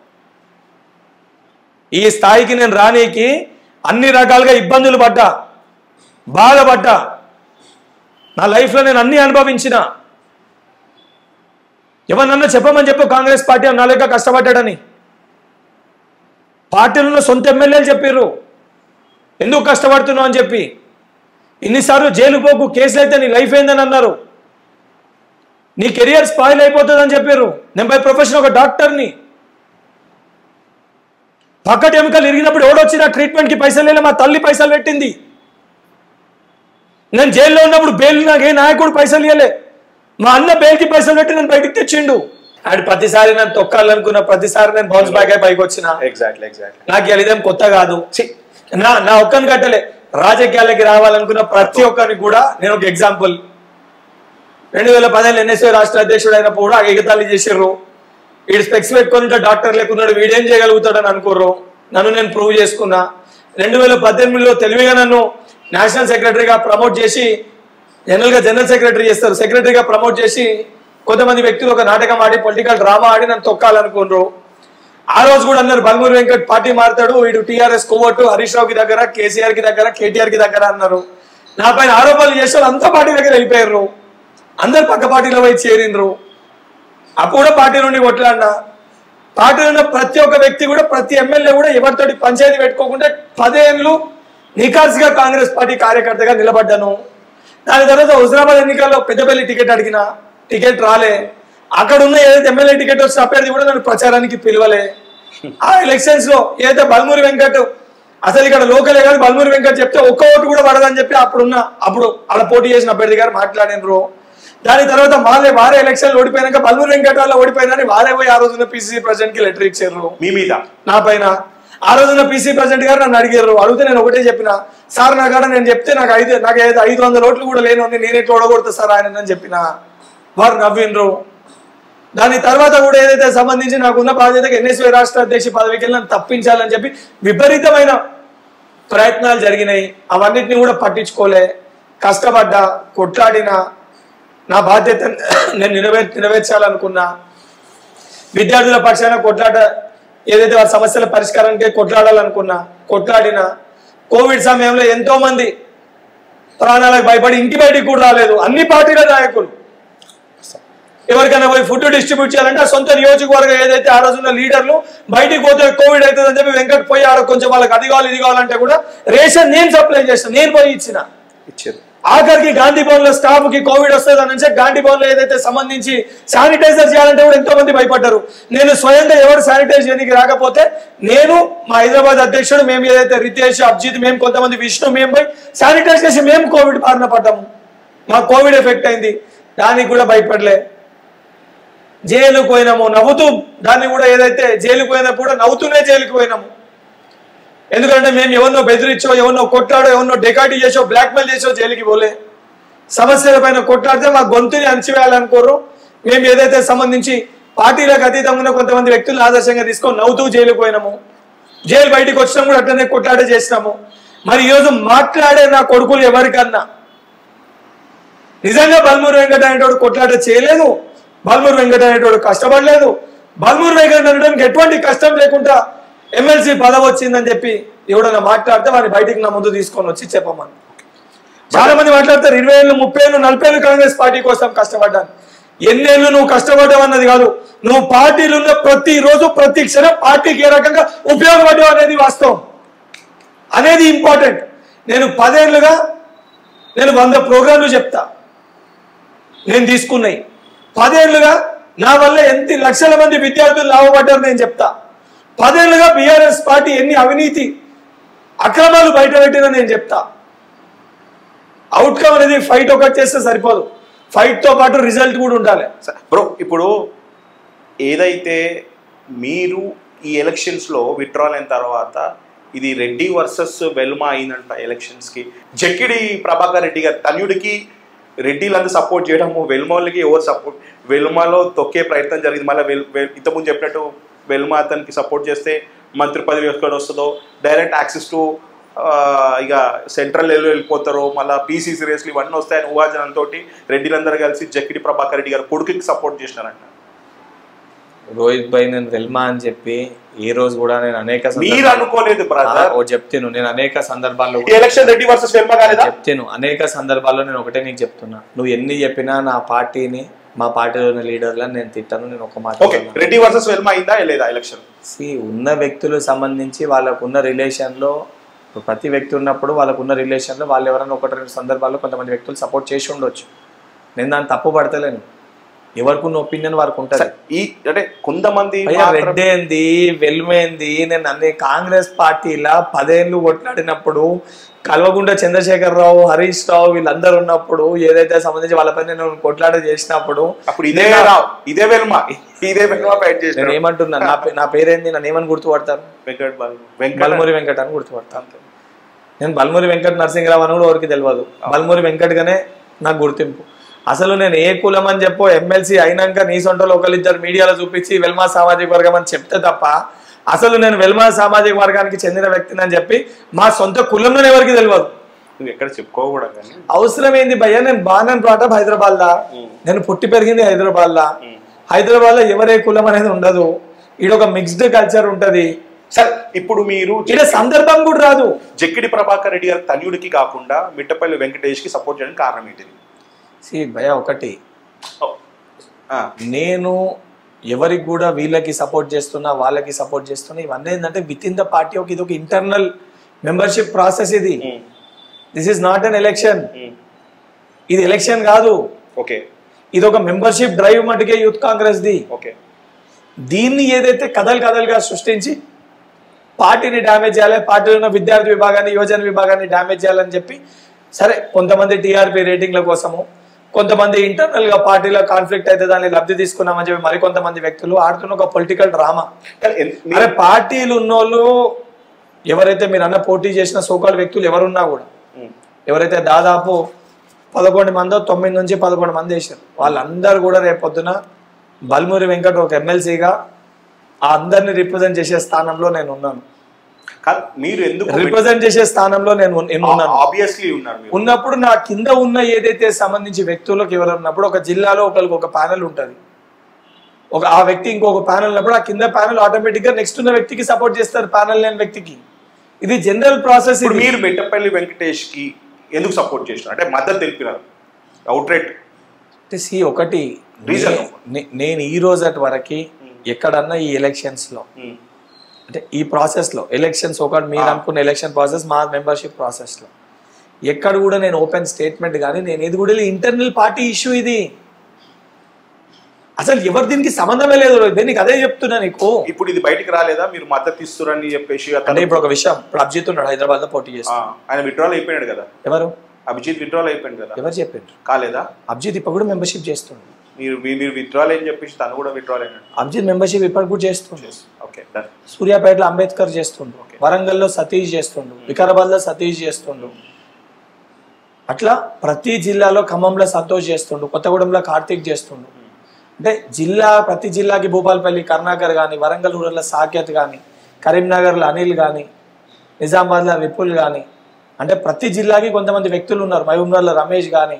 ఈ స్థాయికి నేను రానీకి అన్ని రకాలుగా ఇబ్బందులు పడ్డా బాధపడ్డా నా లైఫ్లో నేను అన్ని అనుభవించిన ఎవరినన్నా చెప్పమని చెప్పు కాంగ్రెస్ పార్టీ నా లెక్క కష్టపడ్డాడని పార్టీలో ఉన్న సొంత ఎమ్మెల్యేలు చెప్పారు ఎందుకు కష్టపడుతున్నావు అని చెప్పి ఇన్నిసార్లు జైలు పోకు కేసులు అయితే నీ లైఫ్ ఏందని అన్నారు నీ కెరియర్ స్పాయిల్ అయిపోతుందని చెప్పారు నేను బై ప్రొఫెషన్ ఒక డాక్టర్ని పక్కటి ఎముకలు ఇరిగినప్పుడు ఎవడొచ్చి నా ట్రీట్మెంట్కి పైసలు లేలే మా తల్లి పైసలు పెట్టింది నేను జైల్లో ఉన్నప్పుడు బెయిల్ నాకు ఏ నాయకుడు పైసలు ఇవ్వలే మా అన్న బెయిల్కి పైసలు పెట్టి నేను బయటికి తెచ్చిండు ఆడు ప్రతిసారి నన్ను తొక్కాలనుకున్న ప్రతిసారి నేను బౌన్స్ బ్యాక్ అయి పైకి వచ్చిన ఎగ్జాక్ట్లీ ఎగ్జాక్ట్లీ నాకు ఇవాళ ఇదేం కొత్త కాదు ఛీ, నా నా ఒక్కని కట్టలే రాజకీయాలకి రావాలనుకున్న ప్రతి ఒక్కరికి కూడా నేను ఒక ఎగ్జాంపుల్ రెండు వేల పదిహేను ఎన్ఎస్ఏ రాష్ట్ర అధ్యక్షుడు అయినప్పుడు కూడా ఎగతాళి చేసిర్రు వీడు స్పెక్స్ పెట్టుకుని డాక్టర్ లేకున్నాడు వీడేం చేయగలుగుతాడని అనుకోర్రు నన్ను నేను ప్రూవ్ చేసుకున్నా రెండు వేల పద్దెనిమిదిలో తెలివిగా నన్ను నేషనల్ సెక్రటరీగా ప్రమోట్ చేసి జనరల్గా జనరల్ సెక్రటరీ చేస్తారు సెక్రటరీగా ప్రమోట్ చేసి కొంతమంది వ్యక్తులు ఒక నాటకం ఆడి పొలిటికల్ డ్రామా ఆడి నన్ను తొక్కాలనుకున్నారు ఆ రోజు కూడా అన్నారు బల్మూరు వెంకట్ పార్టీ మారుతాడు వీడు టీఆర్ఎస్ కోవట్టు హరీష్ రావుకి దగ్గర కేసీఆర్ కి దగ్గర కేటీఆర్ కి దగ్గర అన్నారు నా పైన ఆరోపణలు చేసే వాళ్ళు అంతా పార్టీ దగ్గర వెళ్ళిపోయారు అందరు పక్క పార్టీలో పోయి చేరినరు అప్పుడు కూడా పార్టీ నుండి కొట్లాడినా పార్టీలో ఉన్న ప్రతి ఒక్క వ్యక్తి కూడా ప్రతి ఎమ్మెల్యే కూడా ఎవరితోటి పంచాయతీ పెట్టుకోకుండా పదేళ్ళు నికాల్సిగా కాంగ్రెస్ పార్టీ కార్యకర్తగా నిలబడ్డాను దాని తర్వాత హుజరాబాద్ ఎన్నికల్లో పెద్దపల్లి టికెట్ అడిగిన టికెట్ రాలే అక్కడ ఉన్న ఏదైతే ఎమ్మెల్యే టికెట్ వచ్చిన అభ్యర్థి కూడా నన్ను ప్రచారానికి పిలవలే ఆ ఎలక్షన్స్ లో ఏదైతే బల్మూరి వెంకట్ అసలు ఇక్కడ లోకలే కాదు బల్మూరి వెంకట్ చెప్తే ఒక్క ఓటు కూడా పడదని చెప్పి అప్పుడున్న అప్పుడు అలా పోటీ చేసిన అభ్యర్థి గారు మాట్లాడినరు దాని తర్వాత మాలే వారే ఎలక్షన్లు ఓడిపోయినాక బల్మూరి వెంకట్ వల్ల ఓడిపోయినని వారే పోయి ఆ రోజున పిసిసి ప్రెసిడెంట్ కి లెటర్ ఇచ్చారు మీ మీద నా పైన ఆ రోజున పీసీ ప్రెసిడెంట్ గారు నన్ను అడిగారు అడిగితే నేను ఒకటే చెప్పిన సార్ నా కాడ నేను చెప్తే నాకు ఐదు నాకు ఐదు ఐదు వందల ఓట్లు కూడా లేను నేను ఎట్లా ఓడగొడతా సార్ ఆయన అని చెప్పిన వారు నవ్విండ్రు దాని తర్వాత కూడా ఏదైతే సంబంధించి నాకున్న బాధ్యతగా ఎన్ఎస్వై రాష్ట్ర అధ్యక్ష పదవికి వెళ్ళి నన్ను తప్పించాలని చెప్పి విపరీతమైన ప్రయత్నాలు జరిగినాయి అవన్నిటిని కూడా పట్టించుకోలే కష్టపడ్డా కొట్లాడినా నా బాధ్యత నేను నెరవేర్ నెరవేర్చాలనుకున్నా విద్యార్థుల పక్షాన కొట్లాట ఏదైతే వారి సమస్యల పరిష్కారానికి కొట్లాడాలనుకున్నా కొట్లాడినా కోవిడ్ సమయంలో ఎంతో మంది ప్రాణాలకు భయపడి ఇంటి బయటికి కూడా రాలేదు అన్ని పార్టీల నాయకులు ఎవరికైనా పోయి ఫుడ్ డిస్ట్రిబ్యూట్ చేయాలంటే ఆ సొంత నియోజకవర్గం ఏదైతే ఆ రోజున్న లీడర్లు బయటికి పోతే కోవిడ్ అవుతుందని చెప్పి వెంకట్ పోయి ఆడ కొంచెం వాళ్ళకి అది కావాలి ఇది కావాలంటే కూడా రేషన్ నేను సప్లై చేస్తాను నేను పోయి ఇచ్చిన ఇచ్చారు ఆఖరికి గాంధీ భవన్ లో స్టాఫ్ కి కోవిడ్ వస్తుంది అని అంటే గాంధీ భవన్ లో ఏదైతే సంబంధించి శానిటైజర్ చేయాలంటే కూడా ఎంతో మంది భయపడ్డారు నేను స్వయంగా ఎవరు శానిటైజ్ చేయడానికి రాకపోతే నేను మా హైదరాబాద్ అధ్యక్షుడు మేము ఏదైతే రితేష్ అబ్జిత్ మేము కొంతమంది విష్ణు మేము పోయి శానిటైజ్ చేసి మేము కోవిడ్ బారిన పడ్డాము మా కోవిడ్ ఎఫెక్ట్ అయింది దానికి కూడా భయపడలే జైలుకు పోయినాము నవ్వుతూ దాన్ని కూడా ఏదైతే జైలుకు పోయినప్పుడు కూడా నవ్వుతూనే జైలుకు పోయినాము ఎందుకంటే మేము ఎవరినో బెదిరించో ఎవరినో కొట్లాడో ఎవరినో డెకాటీ చేసో బ్లాక్మెయిల్ చేసో జైలుకి పోలే సమస్యల పైన కొట్లాడితే మా గొంతుని అణచివేయాలనుకోరు మేము ఏదైతే సంబంధించి పార్టీలకు అతీతంగా ఉన్న కొంతమంది వ్యక్తులను ఆదర్శంగా తీసుకొని నవ్వుతూ జైలుకు పోయినాము జైలు బయటికి వచ్చినా కూడా అట్లనే కొట్లాడే చేసినాము మరి ఈరోజు మాట్లాడే నా కొడుకులు ఎవరికన్నా నిజంగా బల్మూరు వెంకట అనేటోడు కొట్లాట చేయలేదు బల్మూరు వెంకట అనేటోడు కష్టపడలేదు బల్మూరు వెంకట అనడానికి ఎటువంటి కష్టం లేకుండా ఎమ్మెల్సీ పదవి వచ్చిందని చెప్పి ఎవడన్నా మాట్లాడితే వాడిని బయటికి నా ముందు తీసుకొని వచ్చి చెప్పమని చాలా మంది మాట్లాడతారు ఇరవై ఏళ్ళు ముప్పై ఏళ్ళు నలభై ఏళ్ళు కాంగ్రెస్ పార్టీ కోసం కష్టపడ్డాను ఎన్నేళ్ళు నువ్వు కష్టపడ్డావు అన్నది కాదు నువ్వు పార్టీలు ఉన్న ప్రతి రోజు ప్రతి క్షణం పార్టీకి ఏ రకంగా ఉపయోగపడ్డావు అనేది వాస్తవం అనేది ఇంపార్టెంట్ నేను పదేళ్లుగా నేను వంద ప్రోగ్రాంలు చెప్తా నేను తీసుకున్నాయి పదేళ్లుగా నా వల్ల ఎంత లక్షల మంది విద్యార్థులు లాభపడ్డారు నేను చెప్తా పదేళ్లుగా బీఆర్ఎస్ పార్టీ ఎన్ని అవినీతి అక్రమాలు బయట పెట్టినా నేను చెప్తా అవుట్కమ్ అనేది ఫైట్ ఒకటి చేస్తే సరిపోదు ఫైట్ తో పాటు రిజల్ట్ కూడా ఉండాలి బ్రో ఇప్పుడు ఏదైతే మీరు ఈ ఎలక్షన్స్లో విత్డ్రాల్ అయిన తర్వాత ఇది రెడ్డి వర్సెస్ వెల్మా అయిందంట ఎలక్షన్స్కి జక్కిడి ప్రభాకర్ రెడ్డి గారు తన్యుడికి రెడ్డిలందరూ సపోర్ట్ చేయడము వెల్మోళ్ళకి ఎవరు సపోర్ట్ వెల్మాలో తొక్కే ప్రయత్నం జరిగింది మళ్ళీ వెల్ వెల్ ఇంతకుముందు చెప్పినట్టు వెల్మా అతనికి సపోర్ట్ చేస్తే మంత్రి పదవి ఎక్కడ వస్తుందో డైరెక్ట్ యాక్సెస్ టు ఇక సెంట్రల్ లెవెల్ వెళ్ళిపోతారో మళ్ళీ పీసీసీ రేస్లు ఇవన్నీ వస్తాయని ఊహాజనంతో రెడ్డిలందరూ కలిసి జక్కిడి ప్రభాకర్ రెడ్డి గారు కొడుకుకి సపోర్ట్ చేసినారంట రోహిత్ భాయ్ నేను వెల్మా అని చెప్పి ఈ రోజు కూడా నేను అనేక మీరు సందర్భాల్లో- అనుకోలేదు ఆ, బ్రదర్ ఓ చెప్తాను నేను అనేక సందర్భాల్లో ఈ ఎలక్షన్ రెడ్డి వర్సెస్ వెల్మా కాలేదా చెప్తాను అనేక సందర్భాల్లో నేను ఒకటే నీకు చెప్తున్నా నువ్వు ఎన్ని చెప్పినా నా పార్టీని మా పార్టీలోని లీడర్లను నేను తిట్టాను నేను ఒక మాట ఓకే రెడ్డి వర్సెస్ వెల్మా అయిందా లేదా ఎలక్షన్ See, ఉన్న వ్యక్తులు సంబంధించి వాళ్ళకున్న రిలేషన్లో ప్రతి వ్యక్తి ఉన్నప్పుడు వాళ్ళకున్న రిలేషన్లో వాళ్ళు ఎవరైనా ఒకటి రెండు సందర్భాల్లో కొంతమంది వ్యక్తులు సపోర్ట్ చేసి ఉండొచ్చు నేను దాన్ని తప్పు పడతలేను ఎవరికి ఉన్న ఒపీనియన్ వారికి ఉంటుంది ఈ అంటే కొంతమంది అయ్యా మాత్రం- రెడ్డేంది వెల్మేంది నేను అన్ని కాంగ్రెస్ పార్టీలా పదేళ్ళు కొట్లాడినప్పుడు కల్వకుంట చంద్రశేఖరరావు హరీష్ రావు వీళ్ళందరూ ఉన్నప్పుడు ఏదైతే సంబంధించి వాళ్ళపై నేను కొట్లాట చేసినప్పుడు అప్పుడు ఇదే రావు ఇదే వెల్మా ఇదే వెల్మా ఫైట్ నేను చేసిన ఏమంటున్నా నా పే- నా పేరేంది నన్ను ఏమని గుర్తుపడతాను వెంకట్ బాబు వెంకట్ బల్మూరి వెంకట్ అని గుర్తుపడతాను నేను బల్మూరి వెంకట్ నరసింహరావు అని కూడా ఎవరికి తెలియదు బల్మూరి వెంకట్గానే నాకు గుర్తింపు అసలు నేను ఏ కులం అని చెప్పో ఎమ్మెల్సీ అయినాక నీ సొంటలో ఒకరిద్దరు మీడియాలో చూపించి వెల్మా సామాజిక వర్గం అని చెప్తే తప్ప అసలు నేను వెల్మా సామాజిక వర్గానికి చెందిన వ్యక్తిని అని చెప్పి మా సొంత కులంలో ఎవరికి తెలియదు నువ్వు ఎక్కడ చెప్పుకోకూడదు కానీ అవసరం ఏంది భయ్యా నేను బాగా బ్రాటప్ హైదరాబాద్ లా నేను పుట్టి పెరిగింది హైదరాబాద్ లా హైదరాబాద్ లో ఎవరే కులం అనేది ఉండదు ఈడ ఒక మిక్స్డ్ కల్చర్ ఉంటది సరే ఇప్పుడు మీరు ఈడ సందర్భం కూడా రాదు జక్కిడి ప్రభాకర్ రెడ్డి గారు తన్యుడికి కాకుండా మిట్టపల్లి వెంకటేష్ కి సపోర్ట్ చేయడానికి కారణం ఏంటిది సి భయ ఒకటి ఓ. ఆ, నేను ఎవరికి కూడా వీళ్ళకి సపోర్ట్ చేస్తున్నా వాళ్ళకి సపోర్ట్ చేస్తున్నా ఇవన్నీ ఏంటంటే విత్ ఇన్ ద పార్టీ ఒక ఇది ఒక ఇంటర్నల్ మెంబర్షిప్ ప్రాసెస్ ఇది um, this is not an election um, ఇది ఎలక్షన్ కాదు ఓకే ఇది ఒక మెంబర్షిప్ డ్రైవ్ మటుకే యూత్ కాంగ్రెస్ ది ఓకే దీన్ని ఏదైతే కథలు కథలుగా సృష్టించి పార్టీని డ్యామేజ్ చేయాలి పార్టీలో ఉన్న విద్యార్థి విభాగాన్ని యువజన విభాగాన్ని డ్యామేజ్ చేయాలని చెప్పి సరే కొంతమంది టీఆర్పీ రేటింగ్ల కోసము కొంతమంది ఇంటర్నల్ గా పార్టీలో కాన్ఫ్లిక్ట్ అయితే దాన్ని లబ్ధి తీసుకున్నామని చెప్పి మరికొంతమంది వ్యక్తులు ఆడుతున్న ఒక పొలిటికల్ డ్రామా కానీ ఎన్- మీ- అరే పార్టీలు ఉన్నోళ్ళు ఎవరైతే మీరు అన్న పోటీ చేసిన సోకాల్ వ్యక్తులు ఎవరున్నా కూడా ఉమ్, ఎవరైతే దాదాపు పదకొండు మందో తొమ్మిది నుంచి పదకొండు మంది వేసారు వాళ్ళందరూ కూడా రేపొద్దున బల్మూరి వెంకట్ ఒక ఎమ్మెల్సీగా ఆ అందరిని రిప్రజెంట్ చేసే స్థానంలో నేను ఉన్నాను కాదు మీరు ఎందుకు రిప్రజెంట్ చేసే స్థానంలో నేను ఉన్- నేను ఉన్నాను ఆబ్వియస్లీ ఉన్నారు మీరు ఉన్నప్పుడు నా కింద ఉన్న ఏదైతే సంబంధించి వ్యక్తులకు ఎవరు ఉన్నప్పుడు ఒక జిల్లాలో ఒకరికి ఒక ప్యానెల్ ఉంటుంది ఒక ఆ వ్యక్తి ఇంకొక ప్యానెల్ ఉన్నప్పుడు ఆ కింద ప్యానెల్ ఆటోమేటిక్ గా నెక్స్ట్ ఉన్న వ్యక్తికి సపోర్ట్ చేస్తారు ప్యానెల్ లేని వ్యక్తికి ఇది జనరల్ ప్రాసెస్ ఇప్పుడు ఇది మీరు మిట్టపల్లి వెంకటేష్ కి ఎందుకు సపోర్ట్ చేసినారు అంటే మద్దతు తెలిపినారు అవుట్ రేట్ అంటే సి ఒకటి Reason. నే- నే- నేను ఈ రోజటి వరకు ఎక్కడన్నా ఈ ఎలక్షన్స్ లో అంటే ఈ ప్రాసెస్ లో ఎలక్షన్స్ ఒకటి మీరు అనుకున్న ఎలక్షన్ ప్రాసెస్ మా మెంబర్షిప్ ప్రాసెస్ లో ఎక్కడ కూడా నేను ఓపెన్ స్టేట్మెంట్ కానీ నేను ఇది కూడా ఇంటర్నల్ పార్టీ ఇష్యూ ఇది అసలు ఎవరు దీనికి సంబంధమే లేదు నేను నీకు అదే చెప్తున్నా నీకు ఇప్పుడు ఇది బయటికి రాలేదా మీరు మద్దతు ఇస్తున్నారని చెప్పేసి అంటే అతను ఇప్పుడు ఒక విషయం ఇప్పుడు అభిజిత్ ఉన్నాడు హైదరాబాద్ లో పోటీ ఆ, చేస్తాడు ఆయన విత్డ్రాల్ అయిపోయాడు కదా ఎవరు అభిజిత్ విత్డ్రాల్ అయిపోయాడు కదా ఎవరు చెప్పారు కాలేదా అభిజిత్ ఇప్పుడు కూడా మెంబర్షిప్ చేస్తుండు మీరు మీ- మీరు విత్డ్రాల్ అని చెప్పేసి తను కూడా విత్డ్రాల్ అయినాడు అభిజిత్ మెంబర్షిప్ ఇప్పటికి కూడా చేస్తుండు ఓకే డన్ సూర్యాపేటలో అంబేద్కర్ చేస్తుండు వరంగల్లో సతీష్ చేస్తుండు వికారాబాద్లో సతీష్ చేస్తుండు అట్లా ప్రతి జిల్లాలో ఖమ్మంలో సంతోష్ చేస్తుండు కొత్తగూడెంలో కార్తీక్ చేస్తుండు అంటే జిల్లా ప్రతి జిల్లాకి భూపాలపల్లి కర్ణాకర్ కానీ వరంగల్ రూరల్లో సాకేత్ కానీ కరీంనగర్లో అనిల్ కానీ నిజామాబాద్లో విపుల్ కానీ అంటే ప్రతి జిల్లాకి కొంతమంది వ్యక్తులు ఉన్నారు మహబూబ్నగర్లో రమేష్ కానీ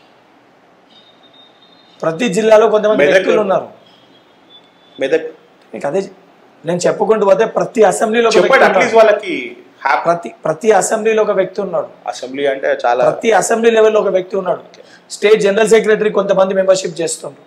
ప్రతి జిల్లాలో కొంతమంది మెదక్ వ్యక్తులు ఉన్నారు మెదక్ మీకు అదే నేను చెప్పుకుంటూ పోతే ప్రతి అసెంబ్లీలో ఒక చెప్పండి వ్యక్తి అట్లీస్ట్ ఉన్నాడు. వాళ్ళకి హ్యాపీ ప్రతి ప్రతి అసెంబ్లీలో ఒక వ్యక్తి ఉన్నాడు అసెంబ్లీ అంటే చాలా ప్రతి అసెంబ్లీ లెవెల్లో ఒక వ్యక్తి ఉన్నాడు స్టేట్ జనరల్ సెక్రటరీ కొంతమంది మెంబర్షిప్ చేస్తుండ్రు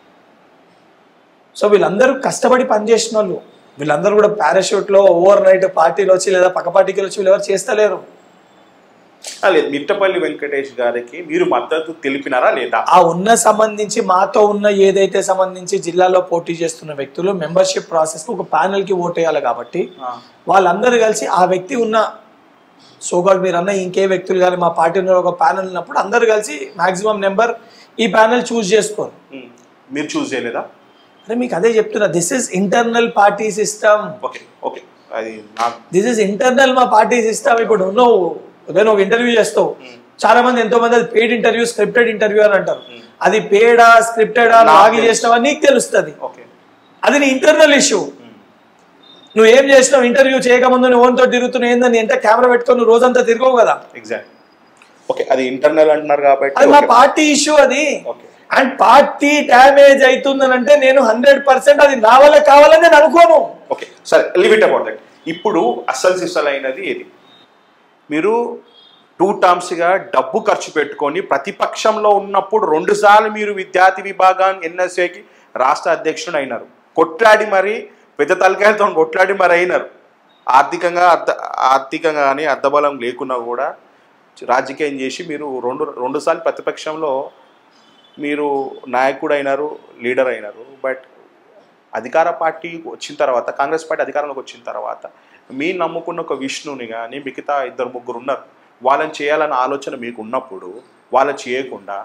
సో వీళ్ళందరూ కష్టపడి పనిచేసిన వాళ్ళు వీళ్ళందరూ కూడా పారాషూట్ లో ఓవర్ నైట్ పార్టీలు వచ్చి లేదా పక్క పార్టీకి వచ్చి వీళ్ళు ఎవరు చేస్తలేరు ఆ, లేదు మిట్టపల్లి వెంకటేష్ గారికి మీరు మద్దతు తెలిపినారా లేదా ఆ ఉన్న సంబంధించి మాతో ఉన్న ఏదైతే సంబంధించి జిల్లాలో పోటీ చేస్తున్న వ్యక్తులు మెంబర్షిప్ ప్రాసెస్ ఒక ప్యానెల్ కి ఓట్ వేయాలి కాబట్టి ఆ, వాళ్ళందరూ కలిసి ఆ వ్యక్తి ఉన్న సోగాడ్ మీరు అన్న ఇంకే వ్యక్తులు కానీ మా పార్టీ ఉన్న ఒక ప్యానెల్ ఉన్నప్పుడు అందరూ కలిసి మాక్సిమం నెంబర్ ఈ ప్యానెల్ చూస్ చేసుకోరు ఉమ్. మీరు చూస్ చేయలేదా అరే మీకు అదే చెప్తున్నా this is internal party system okay okay అది నాకు దిస్ ఇస్ ఇంటర్నల్ మా పార్టీ సిస్టమ్ ఇప్పుడు నువ్వు నేను ఒక ఇంటర్వ్యూ చేస్తావు చాలా మంది ఎంతో మంది అది పెయిడ్ ఇంటర్వ్యూ స్క్రిప్టెడ్ ఇంటర్వ్యూ అని అంటారు అది పేడా స్క్రిప్టెడా నాకు లాగి తెలుసు. చేసినావా నీకు తెలుస్తుంది ఓకే అది నీ ఇంటర్నల్ ఇష్యూ నువ్వు ఏం చేసినావు ఇంటర్వ్యూ చేయకముందు నువ్వు ఓన్తో తిరుగుతున్నావు ఏందని ఎంత కెమెరా పెట్టుకొని నువ్వు రోజంతా తిరగవు కదా ఎగ్జాక్ట్ ఓకే అది ఇంటర్నల్ అంటున్నారు కాబట్టి అది మా okay. పార్టీ ఇష్యూ అది ఓకే అండ్ పార్టీ డ్యామేజ్ అవుతుందని అంటే నేను హండ్రెడ్ పర్సెంట్ అది నా వల్ల కావాలని నేను అనుకోను ఓకే సరే లివ్ ఇట్ అబౌట్ దట్ ఇప్పుడు అస్సలు సిస్సలు అయినది ఏది మీరు టూ టర్మ్స్గా డబ్బు ఖర్చు పెట్టుకొని ప్రతిపక్షంలో ఉన్నప్పుడు రెండుసార్లు మీరు విద్యార్థి విభాగాన్ని ఎన్ఎస్ఏకి రాష్ట్ర అధ్యక్షుడు అయినారు కొట్లాడి మరి పెద్ద తలకాయలతో కొట్లాడి మరి అయినారు ఆర్థికంగా అర్థ ఆర్థికంగా కానీ అర్థబలం లేకున్నా కూడా రాజకీయం చేసి మీరు రెండు రెండుసార్లు ప్రతిపక్షంలో మీరు నాయకుడు అయినారు లీడర్ అయినారు బట్ అధికార పార్టీ వచ్చిన తర్వాత కాంగ్రెస్ పార్టీ అధికారంలోకి వచ్చిన తర్వాత మీ నమ్ముకున్న ఒక విష్ణుని కానీ మిగతా ఇద్దరు ముగ్గురు ఉన్నారు వాళ్ళని చేయాలన్న ఆలోచన మీకు ఉన్నప్పుడు వాళ్ళని చేయకుండా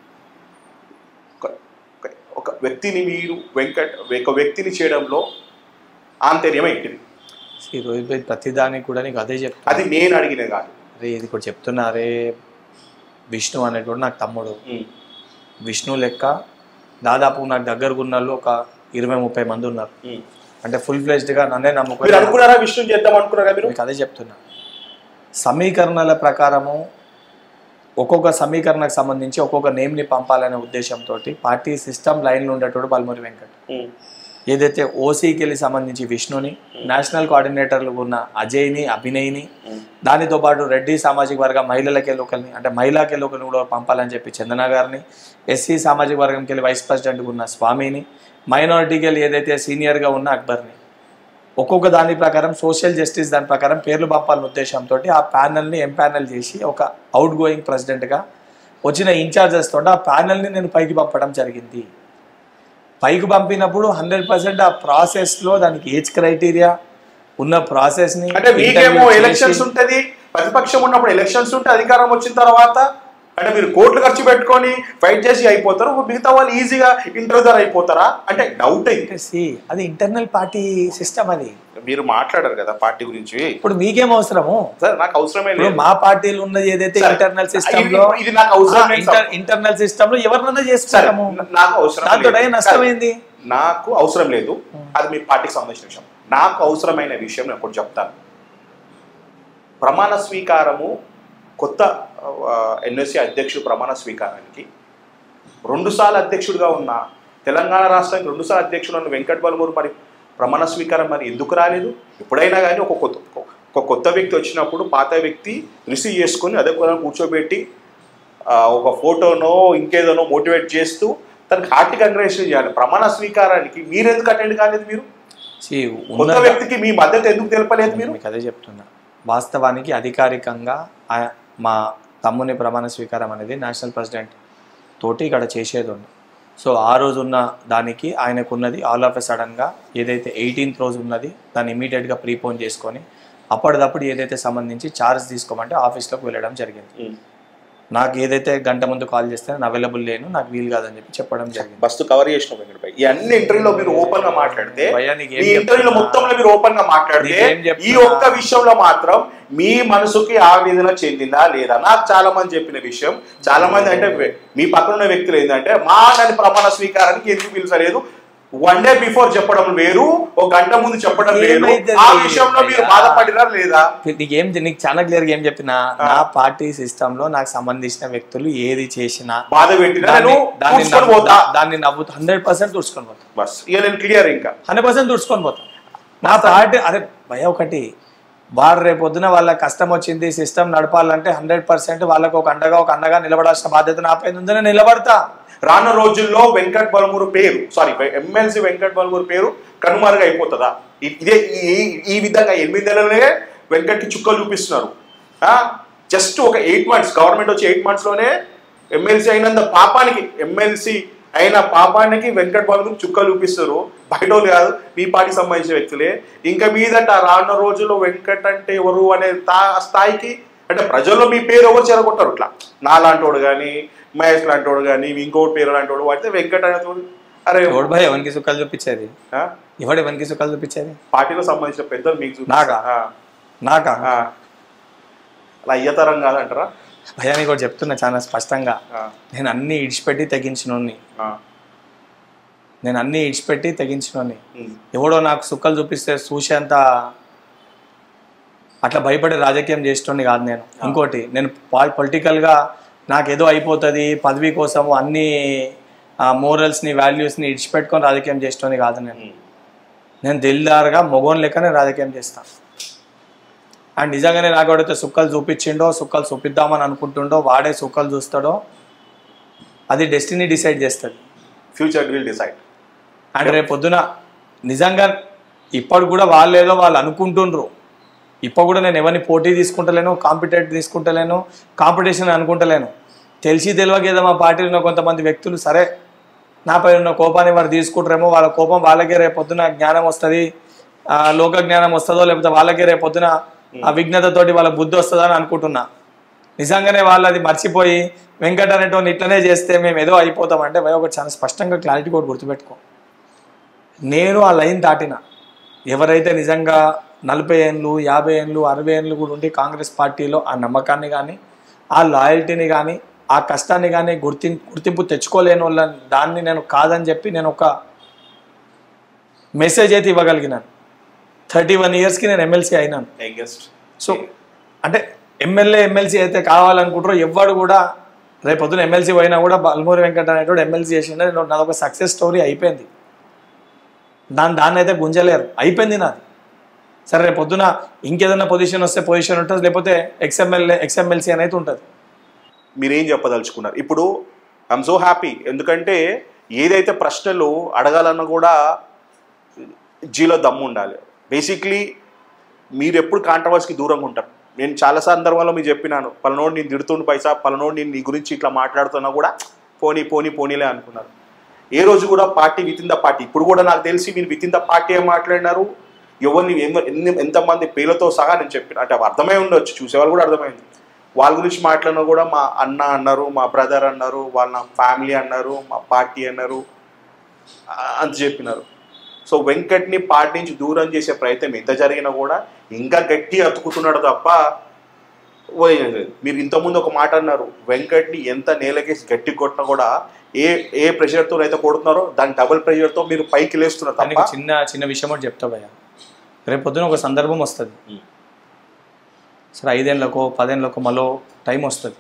ఒక- ఒక- ఒక వ్యక్తిని మీరు వెంకట్ ఒక వ్యక్తిని చేయడంలో ఆంతర్యం ఏంటిది ఈ రోజు పోయి ప్రతిదానికి కూడా నీకు అదే చెప్తా అది నేను అడిగిన కాదు అరే ఇది కూడా చెప్తున్నా అరే విష్ణు అనేటువంటి నాకు తమ్ముడు విష్ణు లెక్క దాదాపు నాకు దగ్గరకు ఉన్న వాళ్ళు ఒక ఇరవై ముప్పై మంది ఉన్నారు అంటే ఫుల్ ఫ్లెజ్డ్గా నన్నే మీరు నమ్ముకొని అనుకున్నారా విష్ణు చేద్దాం అనుకున్నారా మీరు మీకు అదే చెప్తున్నా సమీకరణల ప్రకారము ఒక్కొక్క సమీకరణకు సంబంధించి ఒక్కొక్క నేమ్ని పంపాలనే ఉద్దేశంతో పార్టీ సిస్టమ్ లైన్లో ఉండేటోడు బల్మూరి వెంకట్ ఏదైతే ఓసీకి వెళ్ళి సంబంధించి విష్ణుని నేషనల్ కోఆర్డినేటర్లు ఉన్న అజయ్ని అభినయ్ని దానితో పాటు రెడ్డి సామాజిక వర్గ మహిళలకి వెళ్ళి ఒకరిని అంటే మహిళాకి వెళ్ళి ఒకరిని కూడా పంపాలని చెప్పి చందన గారిని ఎస్సీ సామాజిక వర్గంకి వెళ్ళి వైస్ ప్రెసిడెంట్గా ఉన్న స్వామిని మైనారిటీకి వెళ్ళి ఏదైతే సీనియర్గా ఉన్న అక్బర్ని ఒక్కొక్క దాని ప్రకారం సోషల్ జస్టిస్ దాని ప్రకారం పేర్లు పంపాలనే ఉద్దేశంతో ఆ ప్యానల్ని ఎం ప్యానల్ చేసి ఒక అవుట్ గోయింగ్ ప్రెసిడెంట్గా వచ్చిన ఇన్ఛార్జెస్ తోటి ఆ ప్యానల్ని నేను పైకి పంపడం జరిగింది పైకి పంపినప్పుడు హండ్రెడ్ పర్సెంట్ ఆ ప్రాసెస్లో దానికి ఏజ్ క్రైటీరియా ఉన్న ప్రాసెస్ని అంటే మీకేమో ఎలక్షన్స్ ఉంటది ప్రతిపక్షం ఉన్నప్పుడు ఎలక్షన్స్ ఉంటే అధికారం వచ్చిన తర్వాత అంటే మీరు కోట్లు ఖర్చు పెట్టుకొని ఫైట్ చేసి అయిపోతారు మిగతా వాళ్ళు ఈజీగా ఇంటర్వ్యూదర్ అయిపోతారా అంటే డౌట్ అయింది అది ఇంటర్నల్ పార్టీ సిస్టమ్ అది మీరు మాట్లాడారు కదా పార్టీ గురించి ఇప్పుడు మీకేం అవసరము సార్ నాకు అవసరమే ఇప్పుడు లేదు మా పార్టీలు ఉన్నది ఏదైతే సరే. ఇంటర్నల్ సిస్టమ్ ఇది- లో ఇది నాకు అవసరం లేదు సార్. ఇంటర్నల్ సిస్టమ్ లో ఎవరినన్నా సరే చేస్తాము నాకు అవసరం దాంతో లేదు. నష్టమైంది నాకు అవసరం లేదు అది మీ పార్టీకి సంబంధించిన విషయం నాకు అవసరమైన విషయం నేను ఒకటి చెప్తాను ప్రమాణ స్వీకారము కొత్త ఎన్ఎస్సి అధ్యక్షుడు ప్రమాణ స్వీకారానికి రెండుసార్లు అధ్యక్షుడిగా ఉన్న తెలంగాణ రాష్ట్రానికి రెండుసార్లు అధ్యక్షుడు ఉన్న వెంకట్ బలమూరు మరి ప్రమాణ స్వీకారం మరి ఎందుకు రాలేదు ఎప్పుడైనా కానీ ఒక కొత్త ఒక కొత్త వ్యక్తి వచ్చినప్పుడు పాత వ్యక్తి రిసీవ్ చేసుకొని అదే కూడా కూర్చోబెట్టి ఆ, ఒక ఫోటోనో ఇంకేదోనో మోటివేట్ చేస్తూ తనకి హార్టీ కంగ్రాచులేషన్ చేయాలి ప్రమాణ స్వీకారానికి మీరు ఎందుకు అటెండ్ కాలేదు మీరు See, కొత్త ఉన్న- వ్యక్తికి మీ మద్దతు ఎందుకు తెలపలేదు మీరు మీకు అదే చెప్తున్నా వాస్తవానికి అధికారికంగా ఆ- మా తమ్ముని ప్రమాణ స్వీకారం అనేది నేషనల్ ప్రెసిడెంట్ తోటి ఇక్కడ చేసేది ఉంది సో ఆ రోజు ఉన్న దానికి ఆయనకున్నది ఆల్ ఆఫ్ ఎ సడన్గా ఏదైతే ఎయిటీన్త్ రోజు ఉన్నది దాన్ని ఇమీడియట్గా ప్రీపోన్ చేసుకొని అప్పటిదప్పుడు ఏదైతే సంబంధించి ఛార్జ్ తీసుకోమంటే ఆఫీస్లోకి వెళ్ళడం జరిగింది నాకు ఏదైతే గంట ముందు కాల్ చేస్తే నేను అవైలబుల్ లేను నాకు వీలు కాదని చెప్పి చెప్పడం జరిగింది బస్తు కవర్ చేసిన వెంకట భాయ్. ఈ అన్ని ఇంటర్వ్యూలో మీరు ఓపెన్ గా మాట్లాడితే భయ్యా, నీకు ఏం ఈ ఇంటర్వ్యూలో చెప్తున్నా? మొత్తంలో మీరు ఓపెన్ గా మాట్లాడితే నీకేం చెప్తున్నా? ఈ ఒక్క విషయంలో మాత్రం మీ మనసుకి ఆవేదన చెందిందా లేదా నాకు చాలా మంది చెప్పిన విషయం చాలా మంది అంటే వె- మీ పక్కన ఉన్న వ్యక్తులు ఏంటంటే మా నన్ను ప్రమాణ స్వీకారానికి ఎందుకు పిలిచలేదు వన్ డే బిఫోర్ చెప్పడం వేరు ఒక గంట ముందు చెప్పడం వేరు ఏమైంది ఆ అది? విషయంలో మీరు భయ్యా. బాధపడినా లేదా నీకు ఏం నీకు చాలా క్లియర్గా ఏం చెప్పినా నా పార్టీ సిస్టమ్ లో నాకు సంబంధించిన వ్యక్తులు ఏది చేసినా బాధ పెట్టినా నేను దాన్ని దాన్ని కూర్చుకొని నవ్వు- పోతా దాన్ని నవ్వుతూ హండ్రెడ్ పర్సెంట్ తుడుచుకొని పోతా బస్ ఇక నేను క్లియర్ ఇంకా హండ్రెడ్ పర్సెంట్ తుడుచుకొని పోతా నా పార్టీ అరే భయ ఒకటి వాడు రేపు పొద్దున వాళ్ళ కష్టం వచ్చింది సిస్టమ్ నడపాలంటే హండ్రెడ్ పర్సెంట్ వాళ్ళకు ఒక అండగా ఒక అండగా నిలబడాల్సిన బాధ్యత నా పైన ఉందని నేను నిలబడతా రానున్న రోజుల్లో వెంకట్ బలమూరు పేరు సారీ ఎమ్మెల్సీ వెంకట్ బలమూరు పేరు కనుమరుగా అయిపోతుందా ఇ- ఇదే ఈ- ఈ విధంగా ఎనిమిది నెలలనే వెంకట్కి చుక్కలు చూపిస్తున్నారు జస్ట్ ఒక ఎయిట్ మంత్స్ గవర్నమెంట్ వచ్చి ఎయిట్ మంత్స్లోనే ఎమ్మెల్సీ అయినంత పాపానికి ఎమ్మెల్సీ అయిన పాపానికి వెంకట్ బలమూరు చుక్కలు చూపిస్తారు బయట వాళ్ళు కాదు మీ పార్టీకి సంబంధించిన వ్యక్తులే ఇంకా మీదట రానున్న రోజుల్లో వెంకట్ అంటే ఎవరు అనే తా- స్థాయికి అంటే ప్రజల్లో మీ పేరు ఎవరు చెరగొట్టారు ఇట్లా నా లాంటోడు కానీ మహేష్ లాంటోడు కానీ ఇంకోటి పేరు లాంటోడు వాడితే వెంకట్ అనేటోడు అరే ఎవడు భయ ఎవరికి సుఖాలు చూపించేది ఆ? ఎవడు ఎవరికి సుఖాలు చూపించేది పార్టీలో సంబంధించిన పెద్దలు మీకు చూపిస్తారు. నాకా? ఆ, నాకా ఆ. అలా అయ్యతరం కాదంటారా భయానికి కూడా చెప్తున్నా చాలా స్పష్టంగా ఆ, నేను అన్ని ఇడిచిపెట్టి తెగించినోన్ని ఆ, నేను అన్ని ఇడిచిపెట్టి తెగించినోన్ని ఉమ్, ఎవడో నాకు సుక్కలు చూపిస్తే చూసేంత అట్లా భయపడి రాజకీయం చేసేటోని కాదు నేను ఇంకోటి నేను పాల్ పొలిటికల్గా నాకు ఏదో అయిపోతుంది పదవి కోసం అన్ని మోరల్స్ని వాల్యూస్ని ఇడిచిపెట్టుకొని రాజకీయం చేసేటోని కాదు నేను ఉమ్. నేను దిల్దారుగా మొగోన్ లెక్కనే రాజకీయం చేస్తాను అండ్ నిజంగానే నాకు ఎవడైతే సుక్కలు చూపించిండో సుక్కలు చూపిద్దామని అనుకుంటుండో వాడే సుక్కలు చూస్తాడో అది డెస్టినీ డిసైడ్ చేస్తుంది ఫ్యూచర్ విల్ డిసైడ్ అండ్ రేపు పొద్దున నిజంగా ఇప్పటి కూడా వాళ్ళు ఏదో వాళ్ళు అనుకుంటుండ్రు ఇప్పుడు కూడా నేను ఎవరిని పోటీ తీసుకుంటలేను కాంపిటేట్ తీసుకుంటలేను కాంపిటీషన్ అనుకుంటలేను తెలిసి తెలియక ఏదో మా పార్టీలో ఉన్న కొంతమంది వ్యక్తులు సరే నాపై ఉన్న కోపాన్ని వారు తీసుకుంటారేమో వాళ్ళ కోపం వాళ్ళకే రేపు పొద్దున జ్ఞానం వస్తుంది లోక జ్ఞానం వస్తుందో లేకపోతే వాళ్ళకే రేపు పొద్దున ఆ విఘ్నతతోటి వాళ్ళ బుద్ధి వస్తుందని అనుకుంటున్నా నిజంగానే వాళ్ళు అది మర్చిపోయి వెంకట అనేటోని ఇట్లనే చేస్తే మేము ఏదో అయిపోతాం అంటే భయ ఒకటి చాలా స్పష్టంగా క్లారిటీ కూడా గుర్తుపెట్టుకో నేను ఆ లైన్ దాటిన ఎవరైతే నిజంగా నలభై ఏళ్ళు యాభై ఏళ్ళు అరవై ఏళ్ళు కూడా ఉండి కాంగ్రెస్ పార్టీలో ఆ నమ్మకాన్ని కానీ ఆ లాయల్టీని కానీ ఆ కష్టాన్ని కానీ గుర్తి గుర్తింపు తెచ్చుకోలేని వాళ్ళ దాన్ని నేను కాదని చెప్పి నేను ఒక మెసేజ్ అయితే ఇవ్వగలిగినాను థర్టీ వన్ ఇయర్స్కి నేను ఎమ్మెల్సీ అయినాను యంగెస్ట్ సో అంటే ఎమ్మెల్యే ఎమ్మెల్సీ అయితే కావాలనుకుంటారో ఎవ్వడు కూడా రేపు పొద్దున ఎమ్మెల్సీ పోయినా కూడా బల్మూరి వెంకట అనేటోడు ఎమ్మెల్సీ చేసిండే నేను- నాది ఒక సక్సెస్ స్టోరీ అయిపోయింది దాన్ని దాన్ని అయితే గుంజలేరు అయిపోయింది నాది సరే రేపు పొద్దున ఇంకేదైనా పొజిషన్ వస్తే పొజిషన్ ఉంటుంది లేకపోతే ఎక్స్ఎమ్మెల్యే ఎక్స్ఎమ్మెల్సీ అనేది ఉంటుంది మీరేం చెప్పదలుచుకున్నారు ఇప్పుడు ఐఎమ్ సో హ్యాపీ ఎందుకంటే ఏదైతే ప్రశ్నలు అడగాలన్నా కూడా జీలో దమ్ము ఉండాలి బేసిక్లీ మీరు ఎప్పుడు కాంట్రవర్సీకి దూరంగా ఉంటారు నేను చాలా సందర్భాల్లో మీకు చెప్పినాను పలనోడు నేను తిడుతుండు పైసా పలనోడు నేను నీ గురించి ఇట్లా మాట్లాడుతున్నా కూడా పోనీ పోనీ పోనీలే అనుకున్నారు ఏ రోజు కూడా party with in the party ఇప్పుడు కూడా నాకు తెలిసి మీరు విత్ ఇన్ ద పార్టీ ఏం మాట్లాడినారు ఎవరిని ఎన్ని ఎన్ని- ఎంతమంది పేర్లతో సహా నేను చెప్పిన అంటే అవి అర్థమై ఉండొచ్చు చూసేవాళ్ళు కూడా అర్థమైంది వాళ్ళ గురించి మాట్లాడినా కూడా మా అన్న అన్నారు మా బ్రదర్ అన్నారు వాళ్ళ ఫ్యామిలీ అన్నారు మా పార్టీ అన్నారు ఆ, అంత చెప్పినారు సో వెంకట్ని పార్టీ నుంచి దూరం చేసే ప్రయత్నం ఎంత జరిగినా కూడా ఇంకా గట్టి అతుకుతున్నాడు తప్ప ఓ- మీరు ఇంతకుముందు ఒక మాట అన్నారు వెంకట్ని ఎంత నేలకేసి గట్టి కొట్టినా కూడా ఏ ఏ ప్రెషర్తో అయితే కొడుతున్నారో దాని డబుల్ ప్రెషర్తో మీరు పైకి లేస్తున్నారు దానికి తప్ప చిన్న చిన్న విషయం ఒకటి చెప్తా భయ్య రేపు పొద్దున ఒక సందర్భం వస్తుంది ఉం. సరే ఐదేళ్ళకో పదేళ్ళకో మళ్ళీ టైం వస్తుంది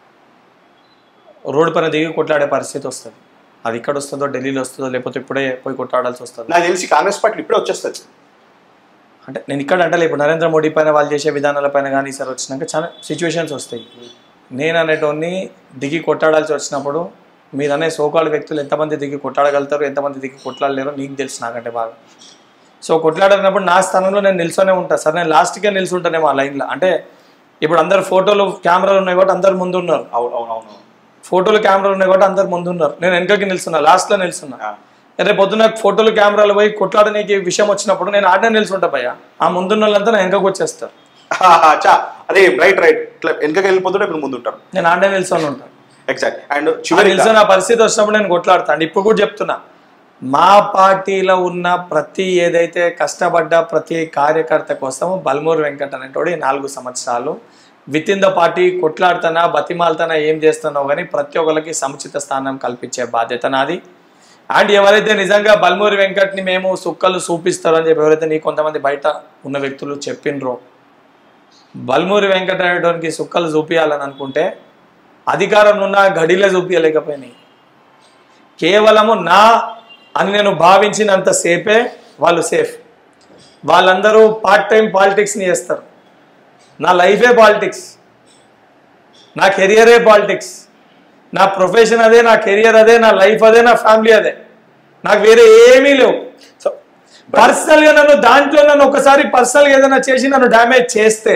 రోడ్డు పైన దిగి కొట్లాడే పరిస్థితి వస్తుంది అది ఇక్కడ వస్తుందో ఢిల్లీలో వస్తుందో లేకపోతే ఇప్పుడే పోయి కొట్లాడాల్సి వస్తుంది నాకు తెలిసి కాంగ్రెస్ పార్టీ ఇప్పుడే వచ్చేస్తుంది అంటే నేను ఇక్కడ అంటే ఇప్పుడు నరేంద్ర మోడీ పైన వాళ్ళు చేసే విధానాల పైన కానీ ఈసారి వచ్చినాక చాలా సిచ్యువేషన్స్ వస్తాయి నేను అనేటోని దిగి కొట్టాడాల్సి వచ్చినప్పుడు మీరు అనే సోకాళ్ళ వ్యక్తులు ఎంతమంది దిగి కొట్టాడగలుగుతారు ఎంతమంది దిగి కొట్లాడలేరో నీకు తెలుసు నాకంటే బాగా సో కొట్లాడినప్పుడు నా స్థానంలో నేను నిల్చొనే ఉంటాను సార్ నేను లాస్ట్కే నిల్చుంటానేమో ఆ లైన్లో అంటే ఇప్పుడు అందరు ఫోటోలు కెమెరాలు ఉన్నాయి కాబట్టి అందరు ముందు ఉన్నారు అవును అవును అవును ఫోటోలు కెమెరాలు ఉన్నాయి కాబట్టి అందరు ముందు ఉన్నారు నేను వెనకకి నిల్చున్నా లాస్ట్లో నిల్చున్నా ఆ. రేపు పొద్దున ఫోటోలు కెమెరాలు పోయి కొట్లాడనీకి విషయం వచ్చినప్పుడు నేను ఆడనే నిల్చుంటా భయ్య ఆ ముందున్న వాళ్ళంతా నా వెనకకు వచ్చేస్తారు చా అదే రైట్ రైట్ ఇట్లా వెనకకి వెళ్ళిపోతుంటే మీరు ముందు ఉంటారు నేను ఆడనే నిల్చొని ఉంటాను ఎగ్జాక్ట్ అండ్ ఆ చివరి నిల్చొని ఆ పరిస్థితి వచ్చినప్పుడు నేను కొట్లాడతాను ఇప్పుడు కూడా చెప్తున్నా మా పార్టీలో ఉన్న ప్రతి ఏదైతే కష్టపడ్డ ప్రతి కార్యకర్త కోసం బల్మూరు వెంకట్ అనేటోడు ఈ నాలుగు సంవత్సరాలు విత్ ఇన్ ద పార్టీ కొట్లాడుతానా బతిమాలుతానా ఏం చేస్తున్నావు కానీ ప్రతి ఒక్కరికి సముచిత స్థానం కల్పించే బాధ్యత నాది అండ్ ఎవరైతే నిజంగా బల్మూరి వెంకట్ని మేము సుక్కలు చూపిస్తారు అని చెప్పి ఎవరైతే నీ కొంతమంది బయట ఉన్న వ్యక్తులు చెప్పినరో బల్మూరి వెంకట అనేటువంటి సుక్కలు చూపించాలని అనుకుంటే అధికారంలో ఉన్న గడిలే చూపించలేకపోయినాయి కేవలము నా అని నేను భావించినంత సేపే వాళ్ళు సేఫ్ వాళ్ళందరూ పార్ట్ టైం పాలిటిక్స్ని చేస్తారు నా లైఫే పాలిటిక్స్ నా కెరియరే పాలిటిక్స్ నా ప్రొఫెషన్ అదే నా కెరియర్ అదే నా లైఫ్ అదే నా ఫ్యామిలీ అదే నాకు వేరే ఏమీ లేవు సో పర్సనల్గా నన్ను దాంట్లో నన్ను ఒకసారి పర్సనల్గా ఏదైనా చేసి నన్ను డ్యామేజ్ చేస్తే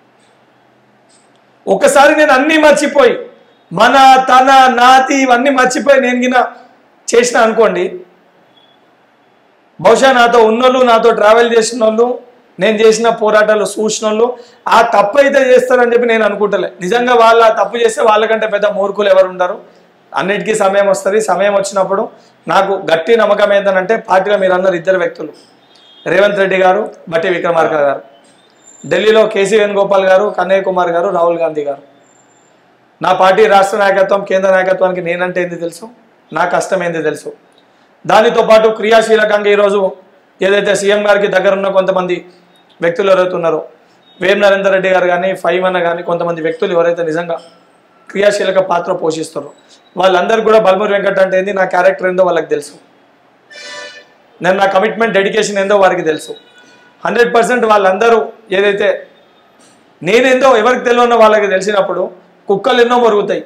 ఒకసారి నేను అన్నీ మర్చిపోయి మన తన నాతి ఇవన్నీ మర్చిపోయి నేను గిన చేసిన అనుకోండి బహుశా నాతో ఉన్నోళ్ళు నాతో ట్రావెల్ చేసిన వాళ్ళు నేను చేసిన పోరాటాలు చూసిన వాళ్ళు ఆ తప్పు అయితే చేస్తారని చెప్పి నేను అనుకుంటలే నిజంగా వాళ్ళు ఆ తప్పు చేస్తే వాళ్ళకంటే పెద్ద మూర్ఖులు ఎవరు ఉండరు అన్నిటికీ సమయం వస్తుంది సమయం వచ్చినప్పుడు నాకు గట్టి నమ్మకం ఏంటంటే పార్టీలో మీరు అందరు ఇద్దరు వ్యక్తులు రేవంత్ రెడ్డి గారు బట్టి విక్రమార్క గారు ఢిల్లీలో కేసీ వేణుగోపాల్ గారు కన్నయ్య కుమార్ గారు రాహుల్ గాంధీ గారు నా పార్టీ రాష్ట్ర నాయకత్వం కేంద్ర నాయకత్వానికి నేనంటే ఏంది తెలుసు నా కష్టం ఏంది తెలుసు దానితో పాటు క్రియాశీలకంగా ఈరోజు ఏదైతే సీఎం గారికి దగ్గర ఉన్న కొంతమంది వ్యక్తులు ఎవరైతే ఉన్నారో వేం నరేందర్ రెడ్డి గారు కానీ ఫైవ్ అన్న కానీ కొంతమంది వ్యక్తులు ఎవరైతే నిజంగా క్రియాశీలక పాత్ర పోషిస్తారో వాళ్ళందరూ కూడా బల్మూరి వెంకట్ అంటే ఏంది నా క్యారెక్టర్ ఏందో వాళ్ళకి తెలుసు నేను నా కమిట్మెంట్ డెడికేషన్ ఏందో వారికి తెలుసు హండ్రెడ్ పర్సెంట్ వాళ్ళందరూ ఏదైతే నేనేందో ఎవరికి తెలియనో వాళ్ళకి తెలిసినప్పుడు కుక్కలు ఎన్నో మరుగుతాయి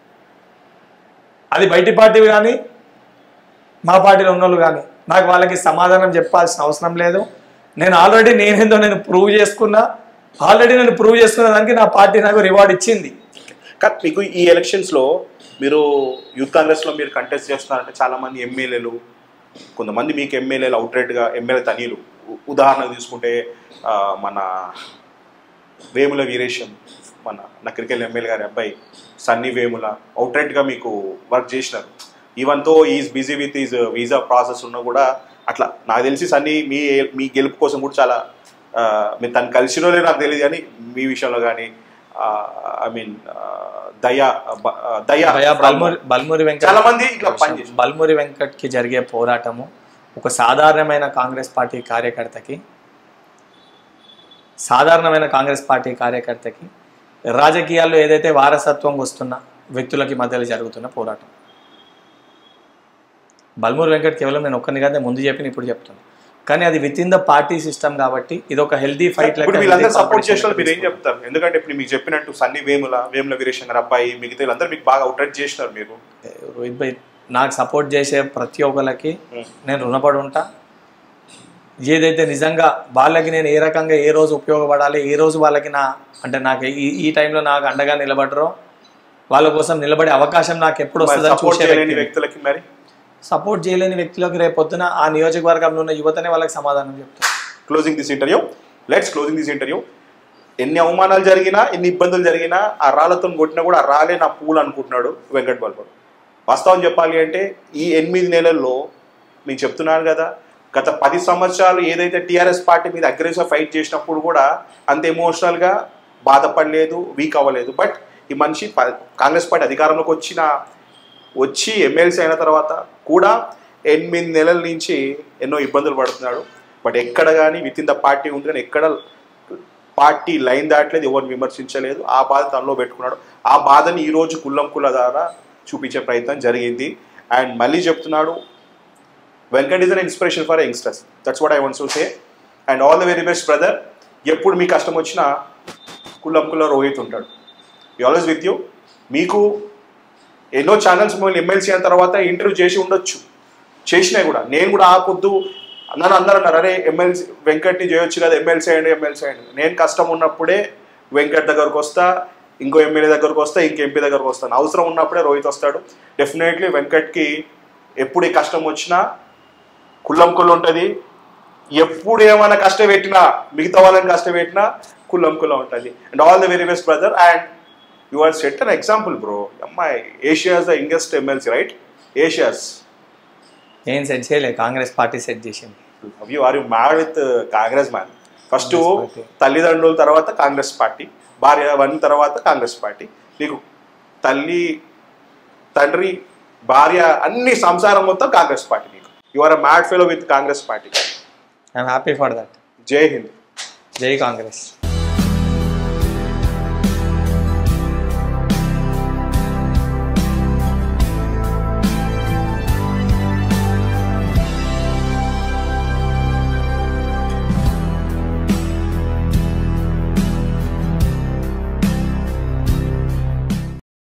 అది బయటి పార్టీ కానీ మా పార్టీలో ఉన్నోళ్ళు కానీ నాకు వాళ్ళకి సమాధానం చెప్పాల్సిన అవసరం లేదు నేను ఆల్రెడీ నేనేందో నేను ప్రూవ్ చేసుకున్నా ఆల్రెడీ నేను ప్రూవ్ చేసుకున్న దానికి నా పార్టీ నాకు రివార్డ్ ఇచ్చింది కానీ మీకు ఈ ఎలక్షన్స్లో మీరు యూత్ కాంగ్రెస్లో మీరు కంటెస్ట్ చేస్తున్నారంటే చాలామంది ఎమ్మెల్యేలు కొంతమంది మీకు ఎమ్మెల్యేలు అవుట్రేట్గా ఎమ్మెల్యే తనీలు ఉ- ఉదాహరణకు తీసుకుంటే ఆ, మన వేముల వీరేశం మన నకరికెల్ ఎమ్మెల్యే గారి అబ్బాయి సన్నీ వేముల అవుట్రేట్గా మీకు వర్క్ చేసినారు even though is busy with his visa process ఉన్నా కూడా అట్లా నాకు తెలిసి సన్నీ మీ మీ గెలుపు కోసం కూడా చాలా ఆ, మీరు తను కలిసినో లేదో నాకు తెలియదు కానీ మీ విషయంలో కానీ ఐ మీన్ దయా బ- దయా భయ బల్మూరి బల్మూరి వెంకట్ చాలా మంది ఇట్లా పనిచేసి బల్మూరి వెంకట్కి జరిగే పోరాటము ఒక సాధారణమైన కాంగ్రెస్ పార్టీ కార్యకర్తకి సాధారణమైన కాంగ్రెస్ పార్టీ కార్యకర్తకి రాజకీయాల్లో ఏదైతే వారసత్వం వస్తున్న వ్యక్తులకి మధ్యలో జరుగుతున్న పోరాటం బల్మూరి వెంకట్ కేవలం నేను ఒక్కరిని కాదు నేను ముందు చెప్పిన ఇప్పుడు చెప్తున్నా కానీ అది with in the party system కాబట్టి ఇది ఒక హెల్దీ ఫైట్ ఇప్పుడు వీళ్ళందరూ సపోర్ట్ చేసిన వాళ్ళు మీరు ఏం చెప్తారు ఎందుకంటే ఇప్పుడు మీకు చెప్పినట్టు సన్నీ వేముల వేముల వీరేశం గారి అబ్బాయి మిగతా వీళ్ళందరూ మీకు బాగా అవుట్రేట్ చేసినారు మీరు రోహిత్ భాయ్ నాకు సపోర్ట్ చేసే ప్రతి ఒక్కరికి Hmm. నేను రుణపడి ఉంటా ఏదైతే నిజంగా వాళ్ళకి నేను ఏ రకంగా ఏ రోజు ఉపయోగపడాలి ఏ రోజు వాళ్ళకి నా అంటే నాకు ఈ ఈ టైంలో నాకు అండగా నిలబడరో వాళ్ళ కోసం నిలబడే అవకాశం నాకు ఎప్పుడు వస్తుందని సపోర్ట్ చూసే చేయలేని వ్యక్తులకి మరి సపోర్ట్ చేయలేని వ్యక్తులకు రేపు పొద్దున ఆ నియోజకవర్గంలో ఉన్న యువతనే వాళ్ళకి సమాధానం చెప్తారు closing this interview let's closing this interview ఎన్ని అవమానాలు జరిగినా ఎన్ని ఇబ్బందులు జరిగినా ఆ రాళ్ళతో కొట్టినా కూడా ఆ రాలే నా పూలు అనుకుంటున్నాడు వెంకట్ బాల్పడు వాస్తవం చెప్పాలి అంటే ఈ ఎనిమిది నెలల్లో నేను చెప్తున్నాను కదా గత పది సంవత్సరాలు ఏదైతే టీఆర్ఎస్ పార్టీ మీద అగ్రెసివ్ ఫైట్ చేసినప్పుడు కూడా అంత ఎమోషనల్గా బాధపడలేదు వీక్ అవ్వలేదు బట్ ఈ మనిషి ప- కాంగ్రెస్ పార్టీ అధికారంలోకి వచ్చిన వచ్చి ఎమ్మెల్సీ అయిన తర్వాత కూడా ఎనిమిది నెలల నుంచి ఎన్నో ఇబ్బందులు పడుతున్నాడు బట్ ఎక్కడ కానీ విత్ ఇన్ ద పార్టీ ఉంది కానీ ఎక్కడ పార్టీ లైన్ దాటలేదు ఎవరిని విమర్శించలేదు ఆ బాధ తనలో పెట్టుకున్నాడు ఆ బాధని ఈరోజు కుల్లం కుల ద్వారా చూపించే ప్రయత్నం జరిగింది అండ్ మళ్ళీ చెప్తున్నాడు Venkat is an inspiration for youngsters that's what I wants to say and all the very best brother ఎప్పుడు మీ కష్టం వచ్చినా కుల్లం కుల రోహిత్ ఉంటాడు ఆల్వేస్ విత్ యూ మీకు ఎన్నో ఛానల్స్ మిమ్మల్ని ఎమ్మెల్సీ అయిన తర్వాత ఇంటర్వ్యూ చేసి ఉండొచ్చు చేసినాయి కూడా నేను కూడా ఆ పొద్దు నన్ను అందరూ అన్నారు అరే ఎమ్మెల్సీ వెంకట్ని చేయొచ్చు కదా ఎమ్మెల్సీ అయ్యండి ఎమ్మెల్సీ అయ్యండి నేను కష్టం ఉన్నప్పుడే వెంకట్ దగ్గరకు వస్తా ఇంకో ఎమ్మెల్యే దగ్గరకు వస్తా ఇంకో ఎంపీ దగ్గరకు వస్తాను అవసరం ఉన్నప్పుడే రోహిత్ వస్తాడు డెఫినెట్లీ వెంకట్కి ఎప్పుడు ఈ కష్టం వచ్చినా కుల్లం కుళ్ళు ఉంటుంది ఎప్పుడు ఏమైనా కష్టపెట్టినా మిగతా వాళ్ళని కష్టపెట్టినా కుల్లం కుల్ల ఉంటుంది and all the very best brother and you are set an example bro అమ్మాయి Asia's the youngest MLC right Asia's ఏం సెట్ చేయలే కాంగ్రెస్ పార్టీ సెట్ చేసింది you are you mad with Congress man first Congress party. తల్లిదండ్రుల తర్వాత Congress party భార్య one తర్వాత Congress party నీకు తల్లి తండ్రి భార్య అన్ని సంసారం మొత్తం కాంగ్రెస్ పార్టీ నీకు you are a mad fellow with Congress party I'm happy for that Jai Hind జై కాంగ్రెస్